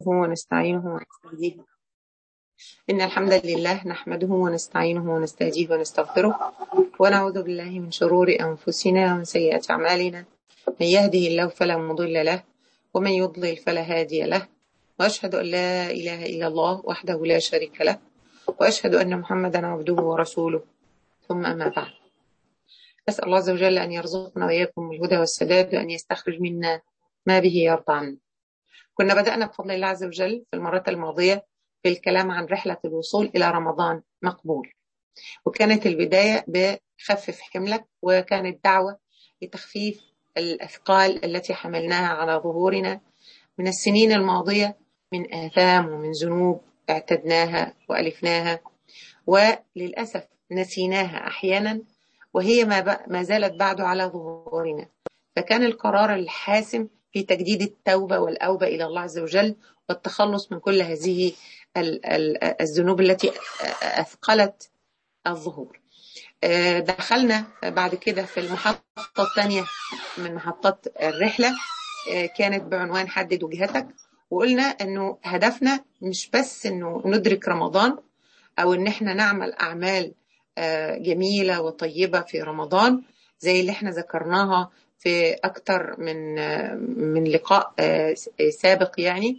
ونستعينه ونستهديه إن الحمد لله نحمده ونستعينه ونستهديه ونستغفره ونعوذ بالله من شرور أنفسنا ومن سيئات أعمالنا من يهده الله فلا مضل له ومن يضلل فلا هادي له وأشهد أن لا إله إلا الله وحده لا شريك له وأشهد أن محمدا عبده ورسوله ثم أما بعد أسأل الله عز وجل أن يرزقنا وإياكم الهدى والسداد وأن يستخرج منا ما به يرضى عنا كنا بدأنا بفضل الله عز وجل في المرة الماضية في الكلام عن رحلة الوصول إلى رمضان مقبول وكانت البداية بخفف حملك وكانت دعوة لتخفيف الأثقال التي حملناها على ظهورنا من السنين الماضية من آثام ومن ذنوب اعتدناها وألفناها وللأسف نسيناها أحيانا وهي ما, ما زالت بعد على ظهورنا فكان القرار الحاسم في تجديد التوبة والأوبة إلى الله عز وجل والتخلص من كل هذه الذنوب التي أثقلت الظهور دخلنا بعد كده في المحطة الثانية من محطات الرحلة كانت بعنوان حدد وجهتك وقلنا انه هدفنا مش بس انه ندرك رمضان او ان احنا نعمل اعمال جميلة وطيبة في رمضان زي اللي احنا ذكرناها في أكتر من من لقاء سابق يعني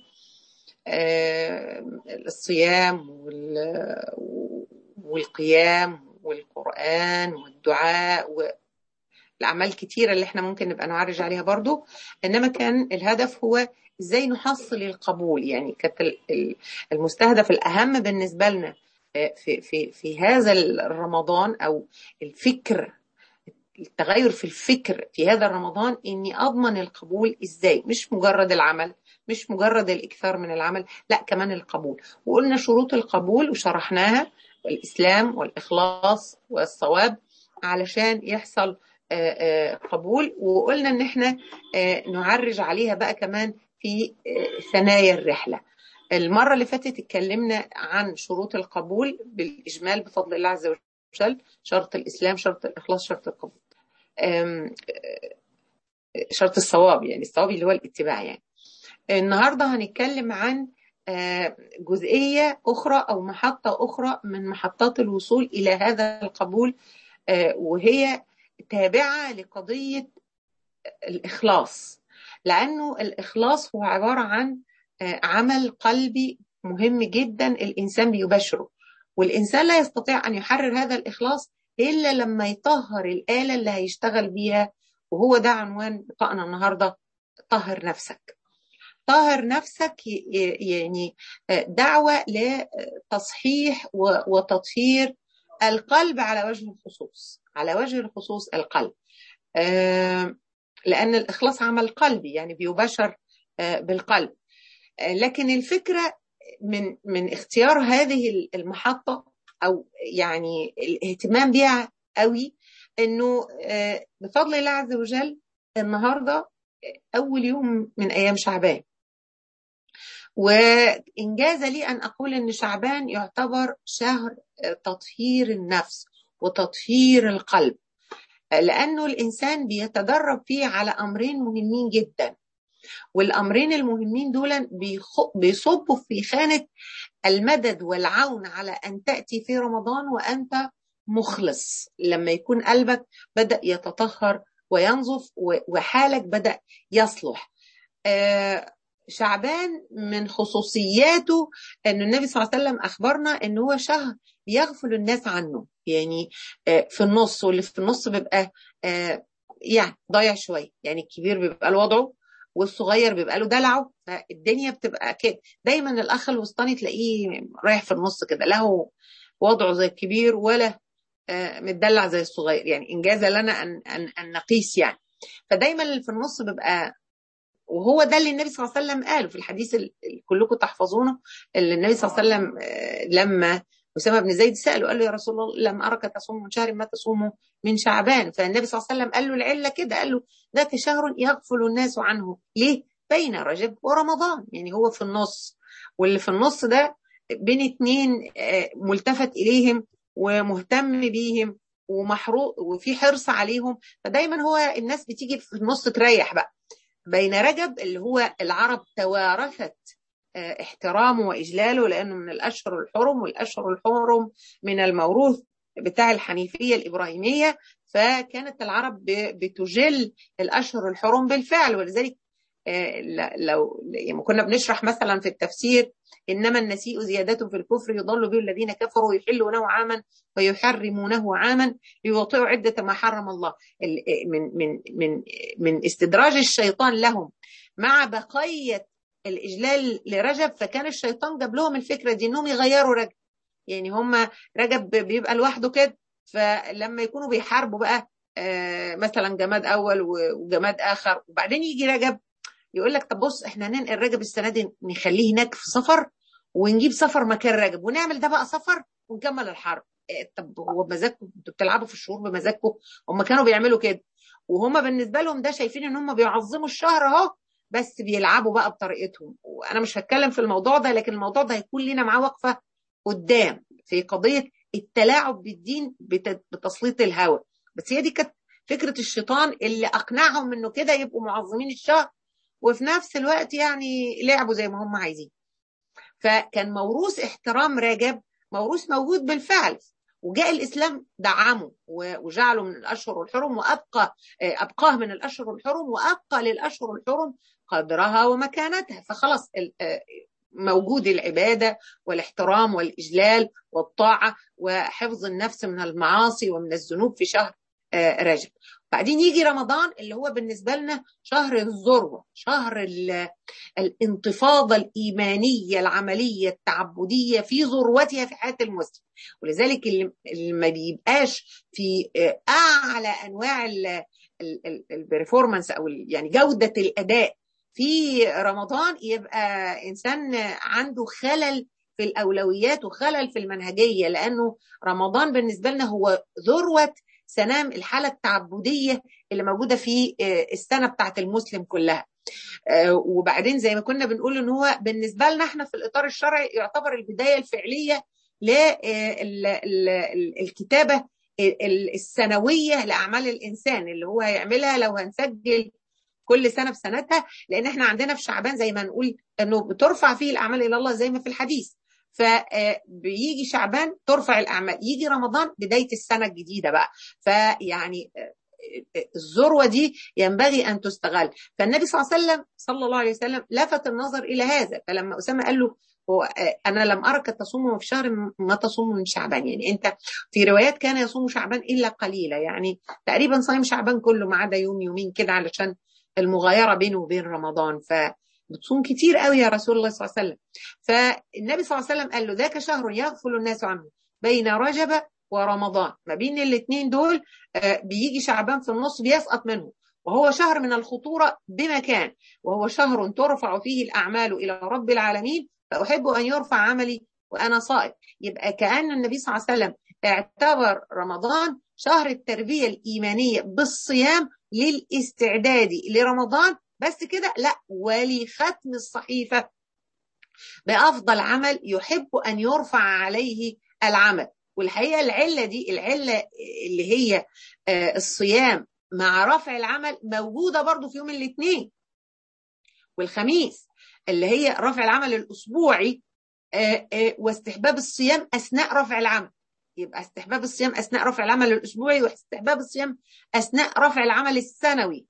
الصيام والقيام والقرآن والدعاء والأعمال كتيرة اللي احنا ممكن نبقى نعرج عليها برضو إنما كان الهدف هو ازاي نحصل القبول يعني كانت المستهدف الأهم بالنسبة لنا في في في هذا الرمضان او الفكر التغير في الفكر في هذا الرمضان اني اضمن القبول ازاي مش مجرد العمل مش مجرد الاكثار من العمل لا كمان القبول وقلنا شروط القبول وشرحناها الاسلام والاخلاص والصواب علشان يحصل قبول وقلنا ان احنا نعرج عليها بقى كمان في ثنايا الرحله المرة اللي فاتت اتكلمنا عن شروط القبول بالإجمال بفضل الله عز وجل شرط الإسلام شرط الإخلاص شرط القبول شرط الصواب يعني الصواب اللي هو الاتباع يعني النهاردة هنتكلم عن جزئية أخرى أو محطة أخرى من محطات الوصول إلى هذا القبول وهي تابعة لقضية الإخلاص لأنه الإخلاص هو عبارة عن عمل قلبي مهم جدا الإنسان بيبشره والإنسان لا يستطيع أن يحرر هذا الإخلاص إلا لما يطهر الآلة اللي هيشتغل بيها وهو ده عنوان لقائنا النهاردة طهر نفسك طهر نفسك يعني دعوة لتصحيح وتطهير القلب على وجه الخصوص على وجه الخصوص القلب لأن الإخلاص عمل قلبي يعني بيبشر بالقلب لكن الفكرة من من اختيار هذه المحطة أو يعني الاهتمام بها قوي إنه بفضل الله عز وجل النهاردة أول يوم من أيام شعبان وإنجاز لي أن أقول إن شعبان يعتبر شهر تطهير النفس وتطهير القلب لأنه الإنسان بيتدرب فيه على أمرين مهمين جدا والامرين المهمين دول بيصبوا في خانه المدد والعون على ان تاتي في رمضان وانت مخلص لما يكون قلبك بدا يتطهر وينظف وحالك بدا يصلح شعبان من خصوصياته ان النبي صلى الله عليه وسلم اخبرنا ان هو شهر بيغفل الناس عنه يعني في النص واللي في النص بيبقى يعني ضايع شويه يعني الكبير بيبقى له وضعه والصغير بيبقى له دلعه فالدنيا بتبقى كده دايما الاخ الوسطاني تلاقيه رايح في النص كده له وضعه زي الكبير ولا متدلع زي الصغير يعني انجاز لنا ان ان, أن نقيس يعني فدايما اللي في النص بيبقى وهو ده اللي النبي صلى الله عليه وسلم قاله في الحديث اللي كلكم تحفظونه اللي النبي صلى الله عليه وسلم لما أسامة بن زيد سأله قال له يا رسول الله لم أرك تصوم من شهر ما تصوم من شعبان فالنبي صلى الله عليه وسلم قال له العلة كده قال له ذاك شهر يغفل الناس عنه ليه؟ بين رجب ورمضان يعني هو في النص واللي في النص ده بين اتنين ملتفت إليهم ومهتم بيهم ومحروق وفي حرص عليهم فدايما هو الناس بتيجي في النص تريح بقى بين رجب اللي هو العرب توارثت احترامه واجلاله لانه من الاشهر الحرم والاشهر الحرم من الموروث بتاع الحنيفيه الابراهيميه فكانت العرب بتجل الاشهر الحرم بالفعل ولذلك لو لما كنا بنشرح مثلا في التفسير انما النسيء زياده في الكفر يضل به الذين كفروا يحلونه عاما ويحرمونه عاما ليوطئوا عده ما حرم الله من من من من استدراج الشيطان لهم مع بقيه الاجلال لرجب فكان الشيطان جاب لهم الفكره دي انهم يغيروا رجب يعني هم رجب بيبقى لوحده كده فلما يكونوا بيحاربوا بقى مثلا جماد اول وجماد اخر وبعدين يجي رجب يقول لك طب بص احنا هننقل رجب السنه دي نخليه هناك في سفر ونجيب سفر مكان رجب ونعمل ده بقى سفر ونكمل الحرب إيه طب هو بمزاجكم انتوا بتلعبوا في الشهور بمزاجكم هم كانوا بيعملوا كده وهم بالنسبه لهم ده شايفين ان هم بيعظموا الشهر اهو بس بيلعبوا بقى بطريقتهم وانا مش هتكلم في الموضوع ده لكن الموضوع ده هيكون لنا معاه وقفه قدام في قضيه التلاعب بالدين بتسليط الهوى بس هي دي كانت فكره الشيطان اللي اقنعهم انه كده يبقوا معظمين الشهر وفي نفس الوقت يعني لعبوا زي ما هم عايزين فكان موروث احترام رجب موروث موجود بالفعل وجاء الاسلام دعمه وجعله من الاشهر الحرم وابقى ابقاه من الاشهر الحرم وابقى للاشهر الحرم قدرها ومكانتها فخلاص موجود العباده والاحترام والاجلال والطاعه وحفظ النفس من المعاصي ومن الذنوب في شهر رجب بعدين يجي رمضان اللي هو بالنسبة لنا شهر الذروة شهر الانتفاضة الإيمانية العملية التعبدية في ذروتها في حياة المسلم ولذلك اللي ما بيبقاش في أعلى أنواع البرفورمانس أو يعني جودة الأداء في رمضان يبقى إنسان عنده خلل في الأولويات وخلل في المنهجية لأنه رمضان بالنسبة لنا هو ذروة سنام الحالة التعبدية اللي موجودة في السنة بتاعت المسلم كلها وبعدين زي ما كنا بنقول ان هو بالنسبة لنا احنا في الإطار الشرعي يعتبر البداية الفعلية للكتابة السنوية لأعمال الإنسان اللي هو هيعملها لو هنسجل كل سنة بسنتها لأن احنا عندنا في شعبان زي ما نقول أنه بترفع فيه الأعمال إلى الله زي ما في الحديث فبيجي شعبان ترفع الاعمال يجي رمضان بدايه السنه الجديده بقى فيعني الذروه دي ينبغي ان تستغل فالنبي صلى الله عليه وسلم صلى الله عليه وسلم لفت النظر الى هذا فلما اسامه قال له هو انا لم ارك تصوم في شهر ما تصوم من شعبان يعني انت في روايات كان يصوم شعبان الا قليلا يعني تقريبا صايم شعبان كله ما عدا يوم يومين كده علشان المغايره بينه وبين رمضان ف بتصوم كتير قوي يا رسول الله صلى الله عليه وسلم فالنبي صلى الله عليه وسلم قال له ذاك شهر يغفل الناس عنه بين رجب ورمضان ما بين الاثنين دول بيجي شعبان في النص بيسقط منه وهو شهر من الخطورة بمكان وهو شهر ترفع فيه الأعمال إلى رب العالمين فأحب أن يرفع عملي وأنا صائم يبقى كأن النبي صلى الله عليه وسلم اعتبر رمضان شهر التربية الإيمانية بالصيام للاستعداد لرمضان بس كده لا ولختم الصحيفة بأفضل عمل يحب أن يرفع عليه العمل والحقيقة العلة دي العلة اللي هي الصيام مع رفع العمل موجودة برضو في يوم الاثنين والخميس اللي هي رفع العمل الأسبوعي واستحباب الصيام أثناء رفع العمل يبقى استحباب الصيام أثناء رفع العمل الأسبوعي واستحباب الصيام أثناء رفع العمل السنوي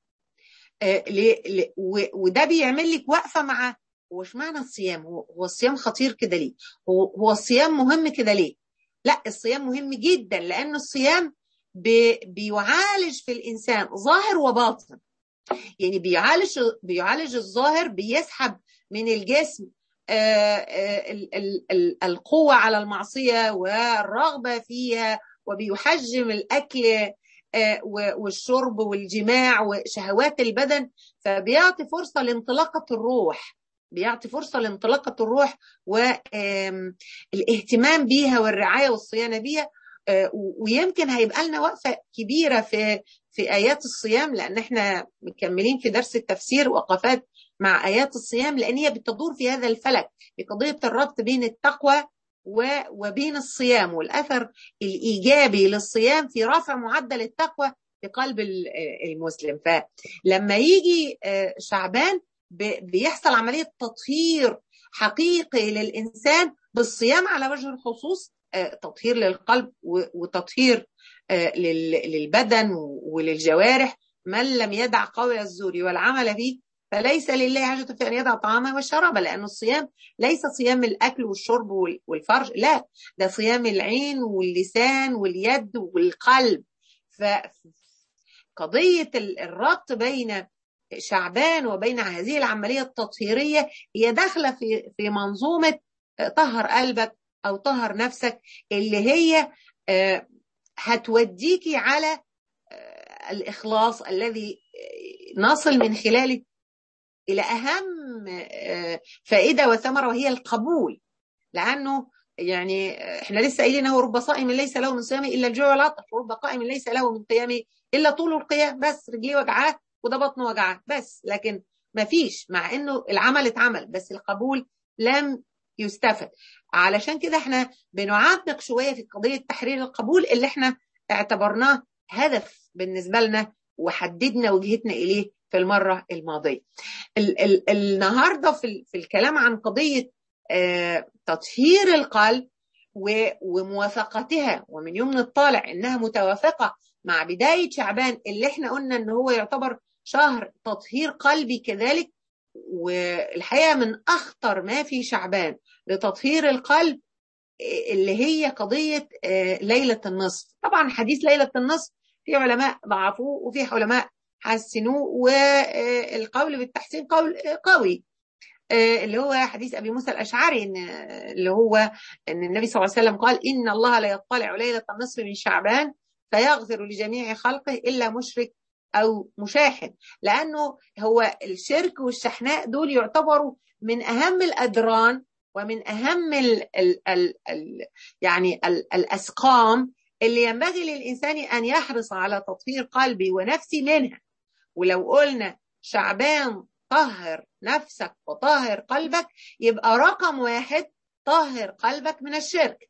وده بيعمل لك وقفه مع هو اشمعنى الصيام هو الصيام خطير كده ليه هو هو الصيام مهم كده ليه لا الصيام مهم جدا لان الصيام بي بيعالج في الانسان ظاهر وباطن يعني بيعالج بيعالج الظاهر بيسحب من الجسم ال ال ال القوه على المعصيه والرغبه فيها وبيحجم الاكل والشرب والجماع وشهوات البدن فبيعطي فرصه لانطلاقه الروح بيعطي فرصه لانطلاقه الروح والاهتمام بيها والرعايه والصيانه بيها ويمكن هيبقى لنا وقفه كبيره في في ايات الصيام لان احنا مكملين في درس التفسير وقفات مع ايات الصيام لان هي بتدور في هذا الفلك بقضيه الربط بين التقوى وبين الصيام والاثر الايجابي للصيام في رفع معدل التقوى في قلب المسلم فلما يجي شعبان بيحصل عمليه تطهير حقيقي للانسان بالصيام على وجه الخصوص تطهير للقلب وتطهير للبدن وللجوارح من لم يدع قول الزور والعمل فيه فليس لله حاجة في أن يدع طعامه وشرابه لأن الصيام ليس صيام الأكل والشرب والفرج لا ده صيام العين واللسان واليد والقلب فقضية الربط بين شعبان وبين هذه العملية التطهيرية هي داخلة في في منظومة طهر قلبك أو طهر نفسك اللي هي هتوديكي على الإخلاص الذي نصل من خلاله إلى أهم فائدة وثمرة وهي القبول لأنه يعني احنا لسه قايلين هو رب صائم ليس له من صيامه الا الجوع والعطش ورب قائم ليس له من قيامه الا طول القيام بس رجليه وجعاه وده بطنه وجعاه بس لكن ما فيش مع انه العمل اتعمل بس القبول لم يستفد علشان كده احنا بنعمق شويه في قضيه تحرير القبول اللي احنا اعتبرناه هدف بالنسبه لنا وحددنا وجهتنا اليه في المره الماضيه. ال ال النهارده في, في الكلام عن قضيه اه تطهير القلب وموافقتها ومن يوم الطالع انها متوافقه مع بدايه شعبان اللي احنا قلنا ان هو يعتبر شهر تطهير قلبي كذلك والحقيقه من اخطر ما في شعبان لتطهير القلب اللي هي قضيه ليله النصف طبعا حديث ليله النصف في علماء ضعفوه وفي علماء حسنوه والقول بالتحسين قول قوي اللي هو حديث ابي موسى الاشعري ان اللي هو ان النبي صلى الله عليه وسلم قال ان الله لا يطلع ليله النصف من شعبان فيغفر لجميع خلقه الا مشرك او مشاحن لانه هو الشرك والشحناء دول يعتبروا من اهم الادران ومن اهم ال ال ال ال يعني ال الاسقام اللي ينبغي للانسان ان يحرص على تطهير قلبي ونفسي منها ولو قلنا شعبان طهر نفسك وطهر قلبك يبقى رقم واحد طهر قلبك من الشرك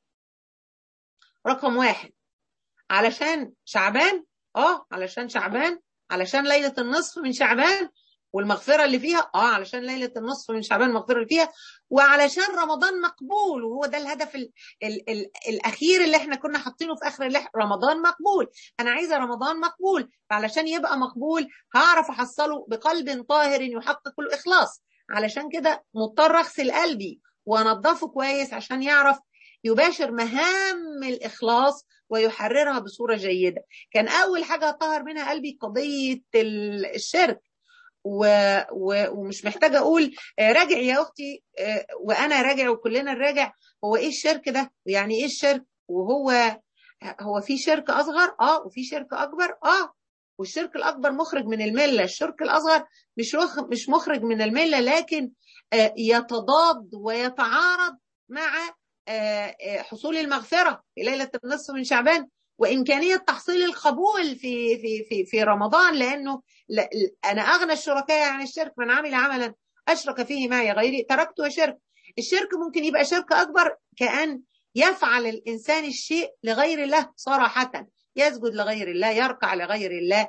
رقم واحد علشان شعبان اه علشان شعبان علشان ليلة النصف من شعبان والمغفرة اللي فيها اه علشان ليلة النصف من شعبان المغفرة اللي فيها وعلشان رمضان مقبول وهو ده الهدف ال ال ال الأخير اللي احنا كنا حاطينه في آخر اللح رمضان مقبول أنا عايزة رمضان مقبول فعلشان يبقى مقبول هعرف أحصله بقلب طاهر يحقق الإخلاص علشان كده مضطر أغسل قلبي وأنضفه كويس عشان يعرف يباشر مهام الإخلاص ويحررها بصورة جيدة كان أول حاجة طهر منها قلبي قضية الشرك و... و... ومش محتاجه اقول راجع يا اختي وانا راجع وكلنا نراجع هو ايه الشرك ده يعني ايه الشرك وهو هو في شرك اصغر اه وفي شرك اكبر اه والشرك الاكبر مخرج من المله الشرك الاصغر مش مش مخرج من المله لكن يتضاد ويتعارض مع حصول المغفره في ليله النصف من شعبان وامكانيه تحصيل القبول في في في في رمضان لانه انا اغنى الشركاء عن الشرك من عمل عملا اشرك فيه معي غيري تركته شرك الشرك ممكن يبقى شرك اكبر كان يفعل الانسان الشيء لغير الله صراحه يسجد لغير الله يركع لغير الله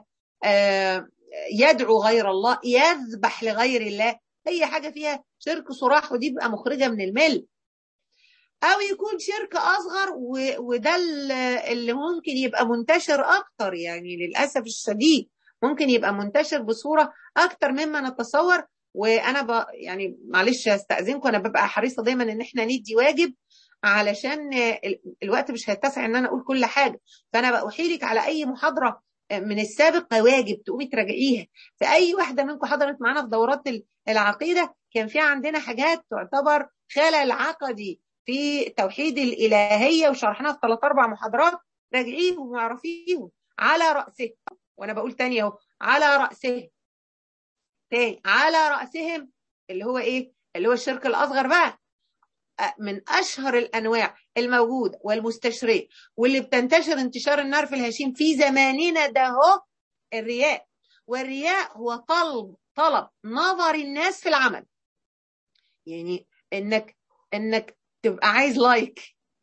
يدعو غير الله يذبح لغير الله اي حاجه فيها شرك صراح ودي بقى مخرجه من المل او يكون شرك اصغر وده اللي ممكن يبقى منتشر اكتر يعني للاسف الشديد ممكن يبقى منتشر بصوره اكتر مما نتصور وانا ب... يعني معلش استاذنكم انا ببقى حريصه دايما ان احنا ندي واجب علشان الوقت مش هيتسع ان انا اقول كل حاجه فانا بأحيلك على اي محاضره من السابق واجب تقومي تراجعيها في اي واحده منكم حضرت معانا في دورات العقيده كان في عندنا حاجات تعتبر خلل عقدي في توحيد الالهيه وشرحناها في ثلاث اربع محاضرات راجعيهم واعرفيهم على راسه وانا بقول تاني اهو على راسه تاني على راسهم اللي هو ايه اللي هو الشرك الاصغر بقى من اشهر الانواع الموجوده والمستشريه واللي بتنتشر انتشار النار في الهشيم في زماننا ده هو الرياء والرياء هو طلب طلب نظر الناس في العمل يعني انك انك تبقى عايز لايك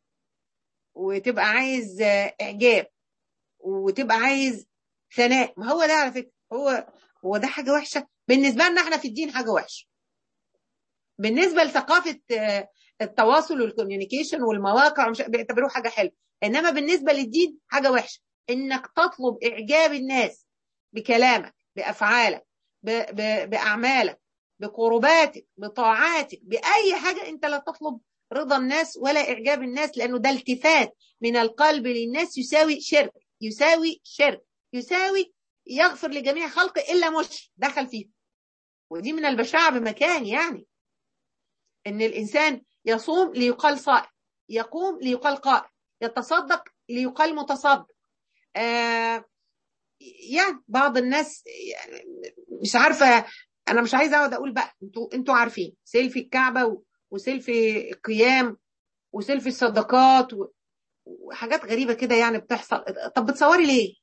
وتبقى عايز اعجاب وتبقى عايز ثناء ما هو ده على فكره هو هو ده حاجه وحشه بالنسبه لنا احنا في الدين حاجه وحشه بالنسبه لثقافه التواصل والكوميونيكيشن والمواقع مش بيعتبروه حاجه حلوه انما بالنسبه للدين حاجه وحشه انك تطلب اعجاب الناس بكلامك بافعالك ب... ب... باعمالك بقرباتك بطاعاتك باي حاجه انت لا تطلب رضا الناس ولا اعجاب الناس لانه ده التفات من القلب للناس يساوي شرك يساوي شرك يساوي يغفر لجميع خلقه الا مش دخل فيه ودي من البشاعه بمكان يعني ان الانسان يصوم ليقال صائم يقوم ليقال قائم يتصدق ليقال متصدق آه يعني بعض الناس يعني مش عارفه انا مش عايزه اقعد اقول بقى انتوا انتوا عارفين سيلفي الكعبه وسيلفي القيام وسيلفي الصدقات وحاجات غريبه كده يعني بتحصل طب بتصوري ليه؟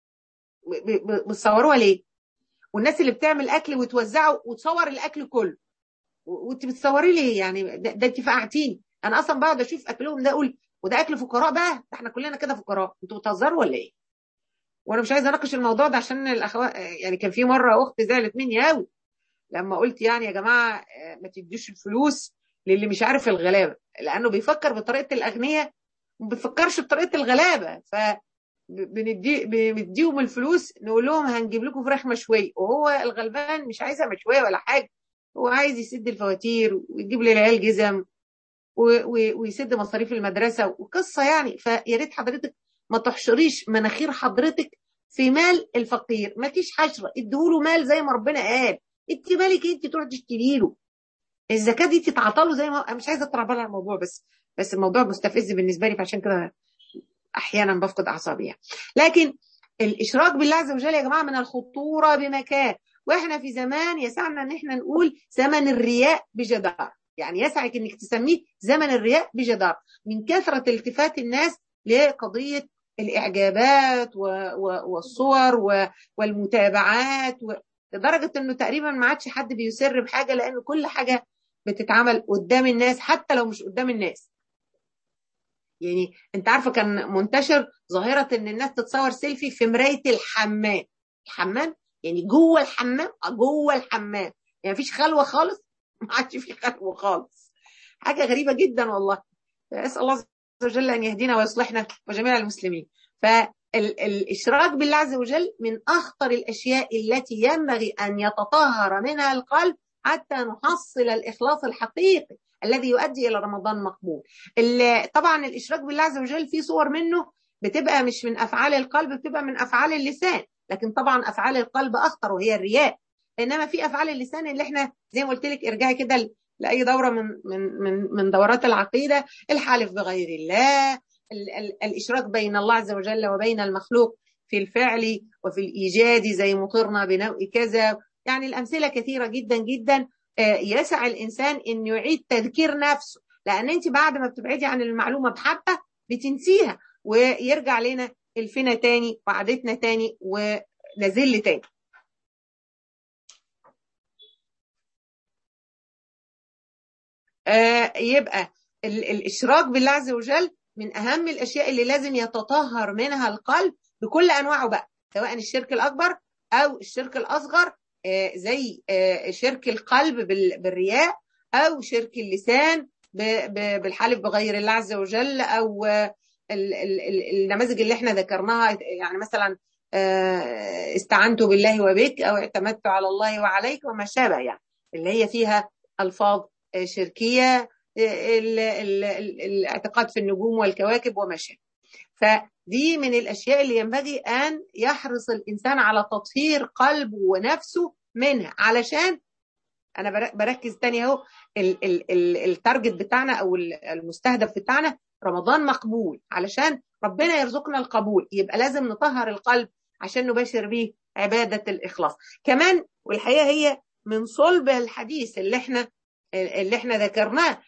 بتصوروها ليه؟ والناس اللي بتعمل اكل وتوزعه وتصور الاكل كله وانت بتصوري ليه يعني ده, ده انت فقعتيني انا اصلا بقعد اشوف اكلهم ده اقول وده اكل فقراء بقى ده احنا كلنا كده فقراء انتوا بتهزروا ولا ايه؟ وانا مش عايزه اناقش الموضوع ده عشان الاخوات يعني كان في مره اخت زعلت مني قوي لما قلت يعني يا جماعه ما تديش الفلوس للي مش عارف الغلابه لانه بيفكر بطريقه الاغنياء ما بيفكرش بطريقه الغلابه ف بندي بنديهم الفلوس نقول لهم هنجيب لكم فراخ مشويه وهو الغلبان مش عايزها مشويه ولا حاجه هو عايز يسد الفواتير ويجيب للعيال جزم ويسد مصاريف المدرسه وقصه يعني فيا ريت حضرتك ما تحشريش مناخير حضرتك في مال الفقير ما فيش حشره اديهوله مال زي ما ربنا قال انت مالك انت تروح تشتري له الزكاه دي تتعطى له زي ما مش عايزه اطلع بره الموضوع بس بس الموضوع مستفز بالنسبه لي فعشان كده احيانا بفقد اعصابي يعني. لكن الاشراك بالله عز وجل يا جماعه من الخطوره بمكان واحنا في زمان يسعنا ان احنا نقول زمن الرياء بجدار يعني يسعك انك تسميه زمن الرياء بجدار من كثره التفات الناس لقضيه الاعجابات والصور والمتابعات لدرجه انه تقريبا ما عادش حد بيسر بحاجه لان كل حاجه بتتعمل قدام الناس حتى لو مش قدام الناس يعني انت عارفه كان منتشر ظاهره ان الناس تتصور سيلفي في مرايه الحمام الحمام يعني جوه الحمام جوه الحمام يعني مفيش خلوه خالص ما عادش في خلوه خالص حاجه غريبه جدا والله اسال الله عز وجل ان يهدينا ويصلحنا وجميع المسلمين فالاشراك بالله عز وجل من اخطر الاشياء التي ينبغي ان يتطهر منها القلب حتى نحصل الاخلاص الحقيقي الذي يؤدي الى رمضان مقبول طبعا الاشراك بالله عز وجل في صور منه بتبقى مش من افعال القلب بتبقى من افعال اللسان لكن طبعا افعال القلب اخطر وهي الرياء انما في افعال اللسان اللي احنا زي ما قلت لك ارجعي كده لاي دوره من من من من دورات العقيده الحلف بغير الله ال ال الاشراك بين الله عز وجل وبين المخلوق في الفعل وفي الايجاد زي مطرنا بنوء كذا يعني الامثله كثيره جدا جدا يسعى الانسان ان يعيد تذكير نفسه لان انت بعد ما بتبعدي عن المعلومه بحبه بتنسيها ويرجع لنا الفنا تاني وعادتنا تاني ونزل تاني آه يبقى الاشراك بالله عز وجل من اهم الاشياء اللي لازم يتطهر منها القلب بكل انواعه بقى سواء الشرك الاكبر او الشرك الاصغر آه زي آه شرك القلب بالرياء او شرك اللسان بالحلف بغير الله عز وجل او النماذج اللي احنا ذكرناها يعني مثلا استعنت بالله وبك او اعتمدت على الله وعليك وما شابه يعني اللي هي فيها الفاظ شركيه الاعتقاد في النجوم والكواكب وما شابه فدي من الاشياء اللي ينبغي ان يحرص الانسان على تطهير قلبه ونفسه منها علشان انا بركز تاني اهو التارجت بتاعنا او المستهدف بتاعنا رمضان مقبول علشان ربنا يرزقنا القبول يبقى لازم نطهر القلب عشان نباشر بيه عبادة الإخلاص كمان والحقيقة هي من صلب الحديث اللي احنا اللي احنا ذكرناه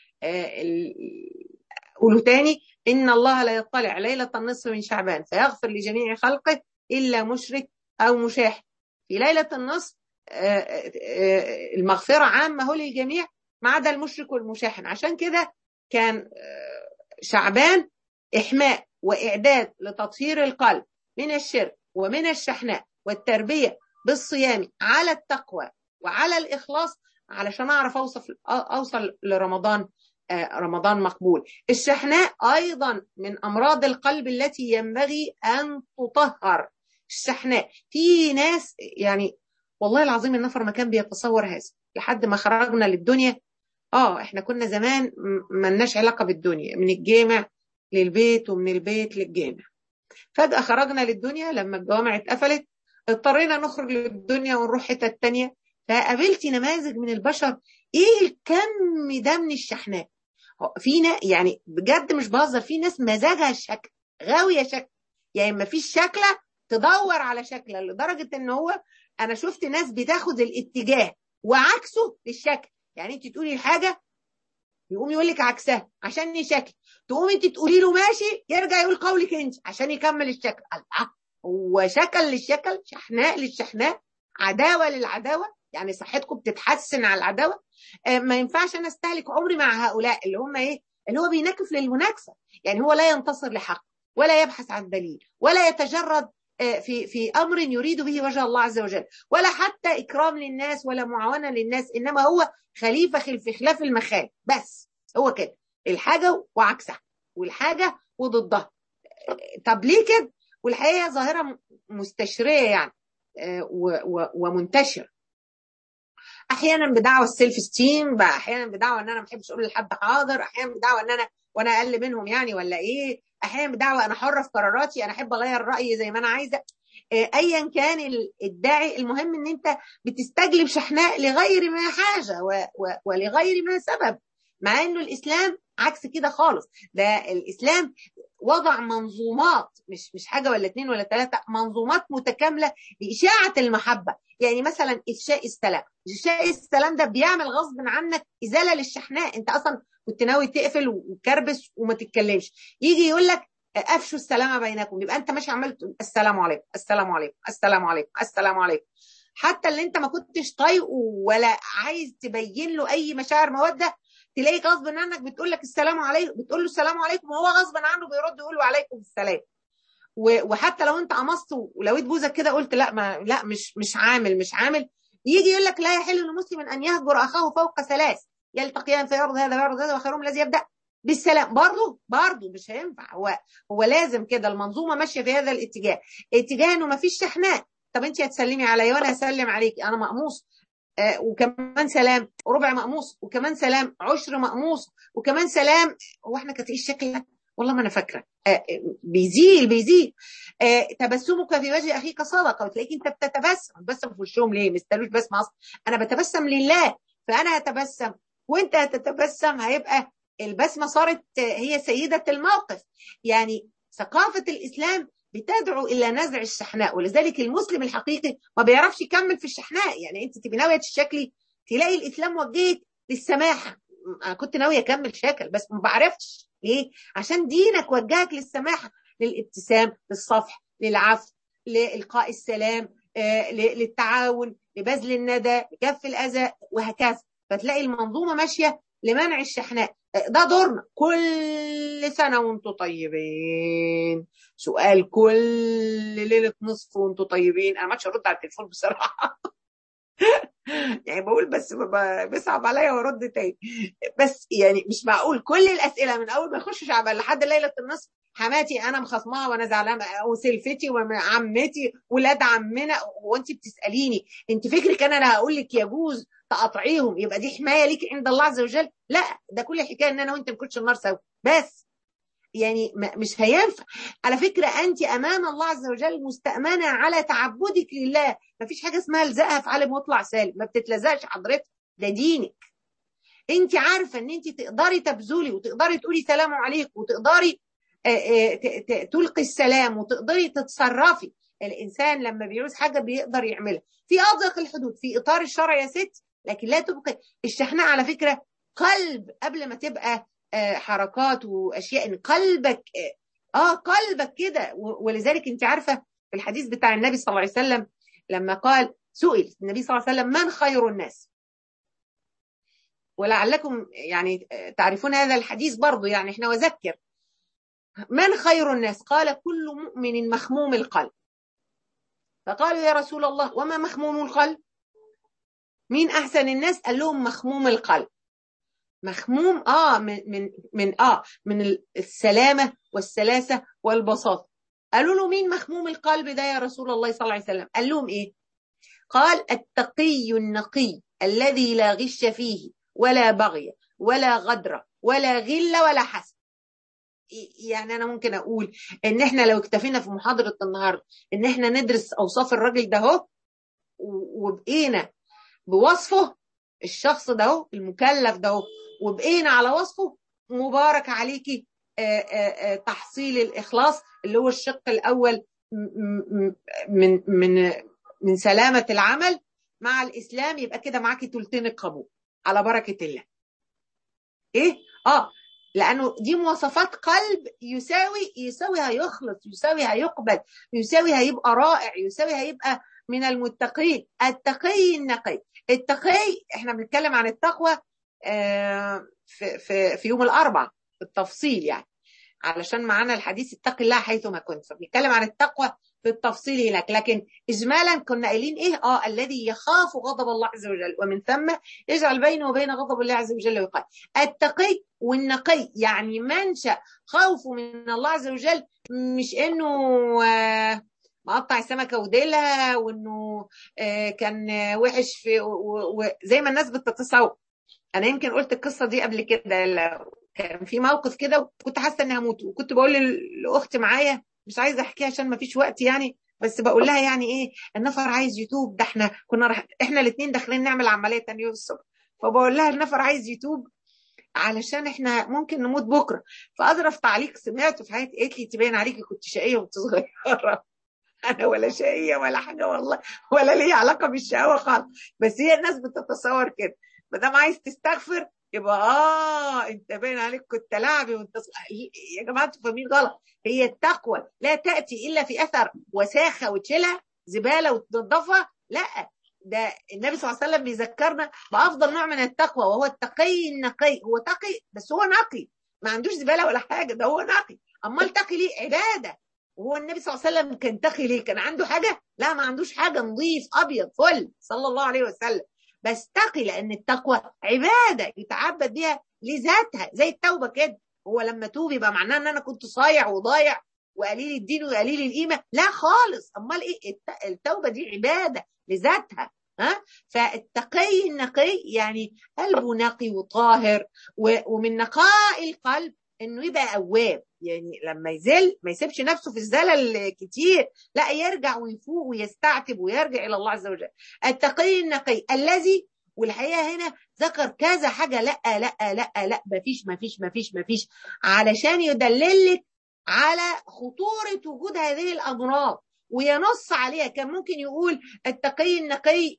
قولوا تاني إن الله لا يطلع ليلة النصف من شعبان فيغفر لجميع خلقه إلا مشرك أو مشاح في ليلة النصف المغفرة عامة هو للجميع ما عدا المشرك والمشاحن عشان كده كان شعبان إحماء وإعداد لتطهير القلب من الشرك ومن الشحناء والتربية بالصيام على التقوى وعلى الإخلاص علشان اعرف اوصف اوصل لرمضان رمضان مقبول الشحناء ايضا من امراض القلب التي ينبغي ان تطهر الشحناء في ناس يعني والله العظيم النفر ما كان بيتصور هذا لحد ما خرجنا للدنيا اه احنا كنا زمان ملناش علاقه بالدنيا من الجامع للبيت ومن البيت للجامع فجاه خرجنا للدنيا لما الجوامع اتقفلت اضطرينا نخرج للدنيا ونروح حتت تانية فقابلت نماذج من البشر ايه الكم ده من الشحناء في يعني بجد مش بهزر في ناس مزاجها الشكل غاويه شكل يعني ما فيش شكله تدور على شكله لدرجه ان هو انا شفت ناس بتاخد الاتجاه وعكسه للشكل يعني انت تقولي الحاجه يقوم يقول لك عكسها عشان يشكل تقوم انت تقولي له ماشي يرجع يقول قولك انت عشان يكمل الشكل الله هو شكل للشكل شحناء للشحناء عداوه للعداوه يعني صحتكم بتتحسن على العداوه آه ما ينفعش انا استهلك عمري مع هؤلاء اللي هم ايه اللي هو بينكف للمناكسه يعني هو لا ينتصر لحق ولا يبحث عن دليل ولا يتجرد في في امر يريد به وجه الله عز وجل ولا حتى اكرام للناس ولا معاونه للناس انما هو خليفه في خلاف المخالف بس هو كده الحاجه وعكسها والحاجه وضدها طب ليه كده والحقيقه ظاهره مستشريه يعني ومنتشره احيانا بدعوى السيلف ستيم بقى احيانا بدعوى ان انا ما بحبش اقول لحد حاضر احيانا بدعوى ان انا وانا اقل منهم يعني ولا ايه احيانا بدعوى انا حره في قراراتي انا احب اغير رايي زي ما انا عايزه ايا كان الداعي المهم ان انت بتستجلب شحناء لغير ما حاجه و و ولغير ما سبب مع انه الاسلام عكس كده خالص ده الاسلام وضع منظومات مش مش حاجه ولا اتنين ولا ثلاثه منظومات متكامله لاشاعه المحبه يعني مثلا افشاء السلام افشاء السلام ده بيعمل غصب عنك ازاله للشحناء انت اصلا كنت ناوي تقفل وتكربس وما تتكلمش يجي يقول لك افشوا السلام بينكم يبقى انت ماشي عمال تقول السلام عليكم السلام عليكم السلام عليكم السلام عليكم حتى اللي انت ما كنتش طايقه ولا عايز تبين له اي مشاعر موده تلاقيك غصب عنك بتقول لك السلام عليكم بتقول له السلام عليكم وهو غصب عنه بيرد يقول له عليكم السلام وحتى لو انت قمصت ولويت بوزك كده قلت لا ما لا مش مش عامل مش عامل يجي يقول لك لا يحل لمسلم ان يهجر اخاه فوق ثلاث يلتقيان فيعرض هذا ويعرض هذا وخيرهم الذي يبدا بالسلام برضه برضه مش هينفع هو هو لازم كده المنظومه ماشيه في هذا الاتجاه اتجاه انه ما فيش شحناء طب انت هتسلمي عليا وانا هسلم عليكي انا مقموص آه وكمان سلام ربع مقموص وكمان سلام عشر مقموص وكمان سلام هو احنا كانت ايه الشكل ده؟ والله ما انا فاكره آه بيزيل بيزيل آه تبسمك في وجه اخيك صدقه وتلاقيك انت بتتبسم بتبسم في وشهم ليه؟ مستلوش بسم اصلا انا بتبسم لله فانا هتبسم وانت هتتبسم هيبقى البسمه صارت هي سيده الموقف يعني ثقافه الاسلام بتدعو الى نزع الشحناء ولذلك المسلم الحقيقي ما بيعرفش يكمل في الشحناء يعني انت تبقي ناويه تشكلي تلاقي الاسلام وجهك للسماحه انا كنت ناويه اكمل شكل بس ما بعرفش ليه عشان دينك وجهك للسماحه للابتسام للصفح للعفو لالقاء السلام للتعاون لبذل الندى لكف الاذى وهكذا فتلاقي المنظومه ماشيه لمنع الشحناء ده دورنا كل سنة وانتم طيبين سؤال كل ليلة نصف وانتم طيبين أنا ما ارد على التليفون بصراحة يعني بقول بس بيصعب عليا وارد تاني بس يعني مش معقول كل الاسئله من اول ما يخش شعبان لحد ليله النصف حماتي انا مخصمها وانا زعلانه وسلفتي وعمتي ولاد عمنا وانت بتساليني انت فكرك انا انا هقول لك يجوز تقاطعيهم يبقى دي حمايه ليك عند الله عز وجل لا ده كل الحكايه ان انا وانت نكونش النار سوا بس يعني مش هينفع على فكرة أنت أمام الله عز وجل مستأمنة على تعبدك لله ما فيش حاجة اسمها الزقها في عالم واطلع سالم ما بتتلزقش حضرتك ده دينك انت عارفة ان انت تقدري تبذلي وتقدري تقولي سلام عليكم وتقدري تلقي السلام وتقدري تتصرفي الانسان لما بيعوز حاجه بيقدر يعملها في اضيق الحدود في اطار الشرع يا ست لكن لا تبقى الشحناء على فكره قلب قبل ما تبقى حركات واشياء ان قلبك اه قلبك كده ولذلك انت عارفه في الحديث بتاع النبي صلى الله عليه وسلم لما قال سئل النبي صلى الله عليه وسلم من خير الناس ولعلكم يعني تعرفون هذا الحديث برضو يعني احنا وذكر من خير الناس قال كل مؤمن مخموم القلب فقالوا يا رسول الله وما مخموم القلب مين احسن الناس قال لهم مخموم القلب مخموم اه من من من اه من السلامه والسلاسه والبساطه قالوا له مين مخموم القلب ده يا رسول الله صلى الله عليه وسلم قال لهم ايه قال التقي النقي الذي لا غش فيه ولا بغي ولا غدر ولا غل ولا حسد يعني انا ممكن اقول ان احنا لو اكتفينا في محاضره النهارده ان احنا ندرس اوصاف الراجل ده اهو وبقينا بوصفه الشخص ده اهو المكلف ده اهو وبقينا على وصفه مبارك عليكي تحصيل الاخلاص اللي هو الشق الاول من من من سلامه العمل مع الاسلام يبقى كده معاكي تلتين القبول على بركه الله ايه اه لانه دي مواصفات قلب يساوي يساوي هيخلص يساوي هيقبل يساوي هيبقى رائع يساوي هيبقى من المتقين التقي النقي التقي احنا بنتكلم عن التقوى في في في يوم الاربعاء بالتفصيل يعني علشان معانا الحديث اتق الله حيثما كنت فبنتكلم عن التقوى بالتفصيل هناك لكن اجمالا كنا قايلين ايه اه الذي يخاف غضب الله عز وجل ومن ثم يجعل بينه وبين غضب الله عز وجل وقال التقي والنقي يعني منشا خوفه من الله عز وجل مش انه آه مقطع سمكه وديلها وانه آه كان وحش في وزي ما الناس بتتصور انا يمكن قلت القصه دي قبل كده كان في موقف كده وكنت حاسه اني هموت وكنت بقول لاختي معايا مش عايزه احكيها عشان ما فيش وقت يعني بس بقول لها يعني ايه النفر عايز يتوب ده احنا كنا رح... احنا الاثنين داخلين نعمل عمليه تاني يوم الصبح فبقول لها النفر عايز يتوب علشان احنا ممكن نموت بكره فاظرف تعليق سمعته في حياتي قالت لي تبين عليكي كنت شقيه وانت صغيره انا ولا شقيه ولا حاجه والله ولا لي علاقه بالشقاوه خالص بس هي الناس بتتصور كده ما دام عايز تستغفر يبقى اه انت باين عليك كنت لاعبي وانت يا جماعه انتوا فاهمين غلط هي التقوى لا تاتي الا في اثر وساخه وتشيلها زباله وتنظفها لا ده النبي صلى الله عليه وسلم بيذكرنا بافضل نوع من التقوى وهو التقي النقي هو تقي بس هو نقي ما عندوش زباله ولا حاجه ده هو نقي امال تقي ليه عباده وهو النبي صلى الله عليه وسلم كان تقي ليه كان عنده حاجه لا ما عندوش حاجه نظيف ابيض فل صلى الله عليه وسلم بس تقي لان التقوى عباده يتعبد بيها لذاتها زي التوبه كده هو لما توب يبقى معناه ان انا كنت صايع وضايع وقليل الدين وقليل القيمه لا خالص امال ايه التوبه دي عباده لذاتها ها فالتقي النقي يعني قلبه نقي وطاهر ومن نقاء القلب انه يبقى اواب يعني لما يزل ما يسيبش نفسه في الزلل كتير لا يرجع ويفوق ويستعتب ويرجع الى الله عز وجل التقي النقي الذي والحقيقه هنا ذكر كذا حاجه لا لا لا لا مفيش مفيش مفيش مفيش علشان يدللك على خطوره وجود هذه الامراض وينص عليها كان ممكن يقول التقي النقي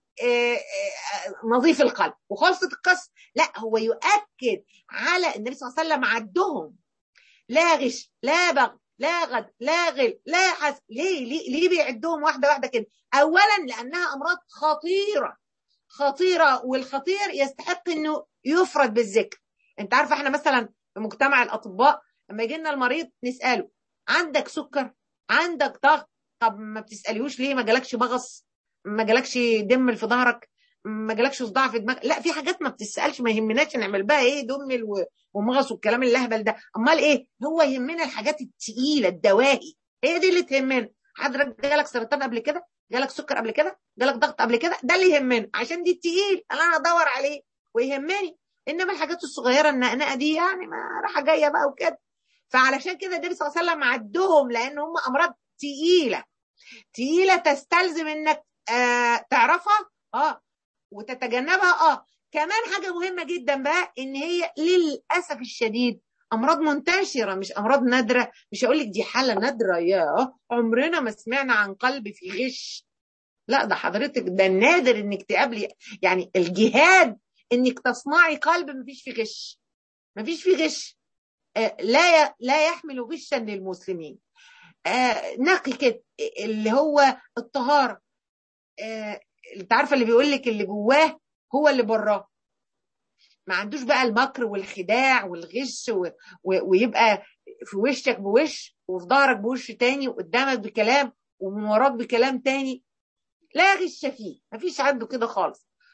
نظيف القلب وخلصت القصه لا هو يؤكد على النبي صلى الله عليه وسلم عدهم لا غش لا بغي لا غد لا غل لا حسد ليه ليه ليه بيعدهم واحده واحده كده اولا لانها امراض خطيره خطيره والخطير يستحق انه يفرد بالذكر انت عارفه احنا مثلا في مجتمع الاطباء لما يجي لنا المريض نساله عندك سكر عندك ضغط طب ما بتساليهوش ليه ما جالكش مغص ما جالكش دم في ظهرك ما جالكش صداع في دماغك لا في حاجات ما بتسالش ما يهمناش نعمل بقى ايه دم ومغص والكلام اللهبل ده امال ايه هو يهمنا الحاجات التقيله الدواهي هي دي اللي تهمنا حضرتك جالك سرطان قبل كده جالك سكر قبل كده جالك ضغط قبل كده ده اللي يهمنا عشان دي التقيل اللي انا ادور عليه ويهمني انما الحاجات الصغيره النقنقه دي يعني ما راحه جايه بقى وكده فعلشان كده النبي صلى الله عليه وسلم عدهم لان هم امراض تقيله تقيله تستلزم انك آه تعرفها اه وتتجنبها اه كمان حاجه مهمه جدا بقى ان هي للاسف الشديد امراض منتشره مش امراض نادره مش هقول لك دي حاله نادره يا عمرنا ما سمعنا عن قلب في غش لا ده حضرتك ده النادر انك تقابلي يعني الجهاد انك تصنعي قلب ما فيش فيه غش ما فيش فيه غش آه لا لا يحمل غشا للمسلمين آه نقي كده اللي هو الطهاره آه انت عارفه اللي بيقول لك اللي جواه هو اللي براه ما عندوش بقى المكر والخداع والغش و... و... ويبقى في وشك بوش وفي ظهرك بوش تاني وقدامك بكلام ومن وراك بكلام تاني لا غش فيه ما فيش عنده كده خالص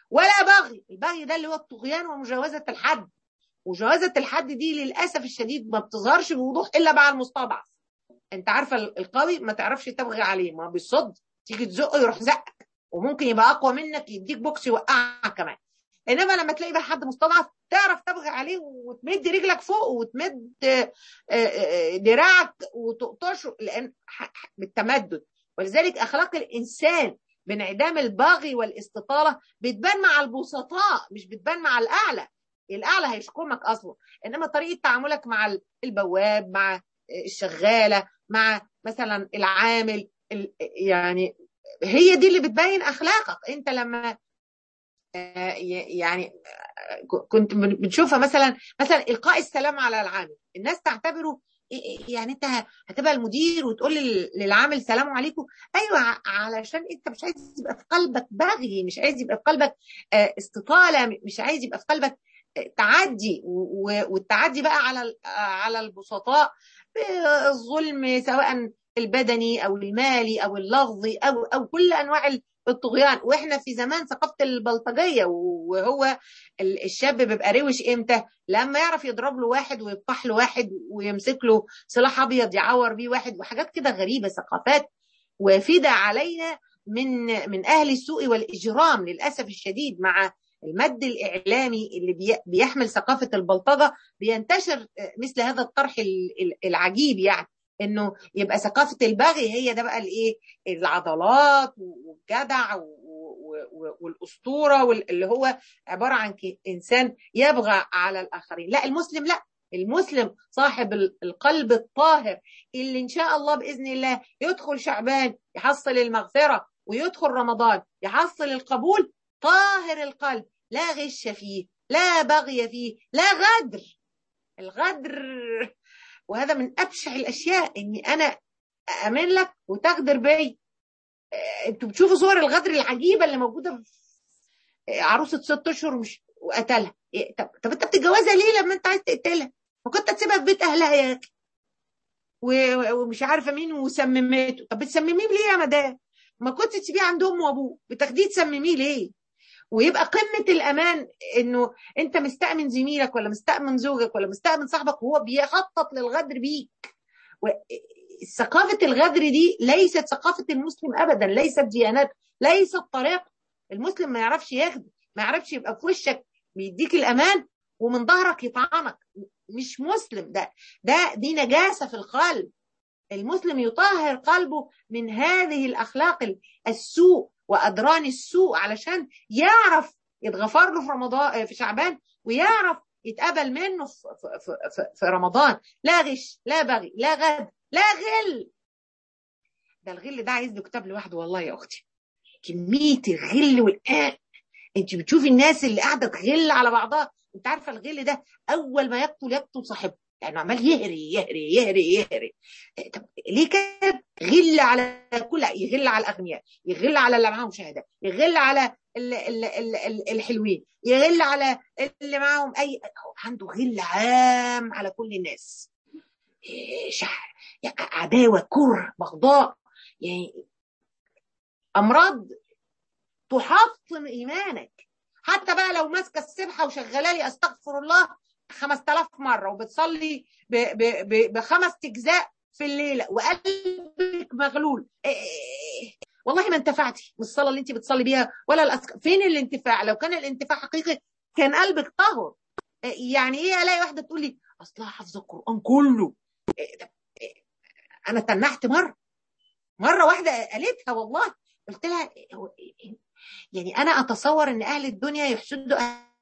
ولا بغي البغي ده اللي هو الطغيان ومجاوزه الحد وجوازة الحد دي للاسف الشديد ما بتظهرش بوضوح الا مع المستضعف انت عارفه القوي ما تعرفش تبغي عليه ما بيصد تيجي تزقه يروح زقك وممكن يبقى اقوى منك يديك بوكس يوقعك كمان انما لما تلاقي بقى حد مستضعف تعرف تبغي عليه وتمد رجلك فوق وتمد دراعك وتقطشه لان بالتمدد ولذلك اخلاق الانسان بانعدام البغي والاستطاله بتبان مع البسطاء مش بتبان مع الاعلى الاعلى هيشكمك اصلا انما طريقه تعاملك مع البواب مع الشغاله مع مثلا العامل يعني هي دي اللي بتبين اخلاقك انت لما يعني كنت بنشوفها مثلا مثلا القاء السلام على العامل الناس تعتبره يعني انت هتبقى المدير وتقول للعامل سلام عليكم ايوه علشان انت مش عايز يبقى في قلبك بغي مش عايز يبقى في قلبك استطاله مش عايز يبقى في قلبك تعدي والتعدي بقى على على البسطاء الظلم سواء البدني او المالي او اللفظي او او كل انواع الطغيان واحنا في زمان ثقافه البلطجيه وهو الشاب بيبقى روش امتى لما يعرف يضرب له واحد ويفتح له واحد ويمسك له سلاح ابيض يعور بيه واحد وحاجات كده غريبه ثقافات وافده علينا من من اهل السوء والاجرام للاسف الشديد مع المد الاعلامي اللي بيحمل ثقافه البلطجه بينتشر مثل هذا الطرح العجيب يعني انه يبقى ثقافه البغي هي ده بقى الايه العضلات والجدع والاسطوره اللي هو عباره عن انسان يبغى على الاخرين لا المسلم لا المسلم صاحب القلب الطاهر اللي ان شاء الله باذن الله يدخل شعبان يحصل المغفره ويدخل رمضان يحصل القبول طاهر القلب لا غش فيه لا بغي فيه لا غدر الغدر وهذا من ابشع الاشياء اني انا اامن لك وتغدر بي انتوا بتشوفوا صور الغدر العجيبه اللي موجوده في عروسه ست اشهر مش وقتلها طب طب انت بتتجوزها ليه لما انت عايز تقتلها؟ ما كنت تسيبها في بيت اهلها يا اخي ومش عارفه مين وسممته طب بتسمميه ليه يا مدام؟ ما كنت تسيبيه عند امه وابوه بتاخديه تسمميه ليه؟ ويبقى قمه الامان انه انت مستامن زميلك ولا مستامن زوجك ولا مستامن صاحبك وهو بيخطط للغدر بيك ثقافه الغدر دي ليست ثقافه المسلم ابدا ليست ديانات ليست طريقه المسلم ما يعرفش يخدم ما يعرفش يبقى في وشك بيديك الامان ومن ظهرك يطعنك مش مسلم ده ده دي نجاسه في القلب المسلم يطهر قلبه من هذه الاخلاق السوء وادران السوء علشان يعرف يتغفر له في رمضان في شعبان ويعرف يتقبل منه في, في, في, في رمضان لا غش لا بغي لا غد لا غل ده الغل ده عايز له كتاب لوحده والله يا اختي كميه الغل والآن انت بتشوفي الناس اللي قاعده تغل على بعضها انت عارفه الغل ده اول ما يقتل يقتل صاحبه يعني عمال يهري يهري يهري يهري طب ليه كده غل على كل يغل على الاغنياء يغل على اللي معاهم شهاده يغل على ال ال ال الحلوين يغل على اللي معاهم اي عنده غل عام على كل الناس شح يعني عداوه كره بغضاء يعني امراض تحطم ايمانك حتى بقى لو ماسكه السبحه وشغاله لي استغفر الله 5000 مره وبتصلي ب ب ب بخمس اجزاء في الليله وقلبك مغلول إيه والله ما انتفعتي من الصلاه اللي انت بتصلي بيها ولا الأسك... فين الانتفاع لو كان الانتفاع حقيقي كان قلبك طهر يعني ايه الاقي واحده تقول لي اصلها حافظه القران كله إيه إيه انا تنحت مره مره واحده قالتها والله قلت لها يعني انا اتصور ان اهل الدنيا يحسدوا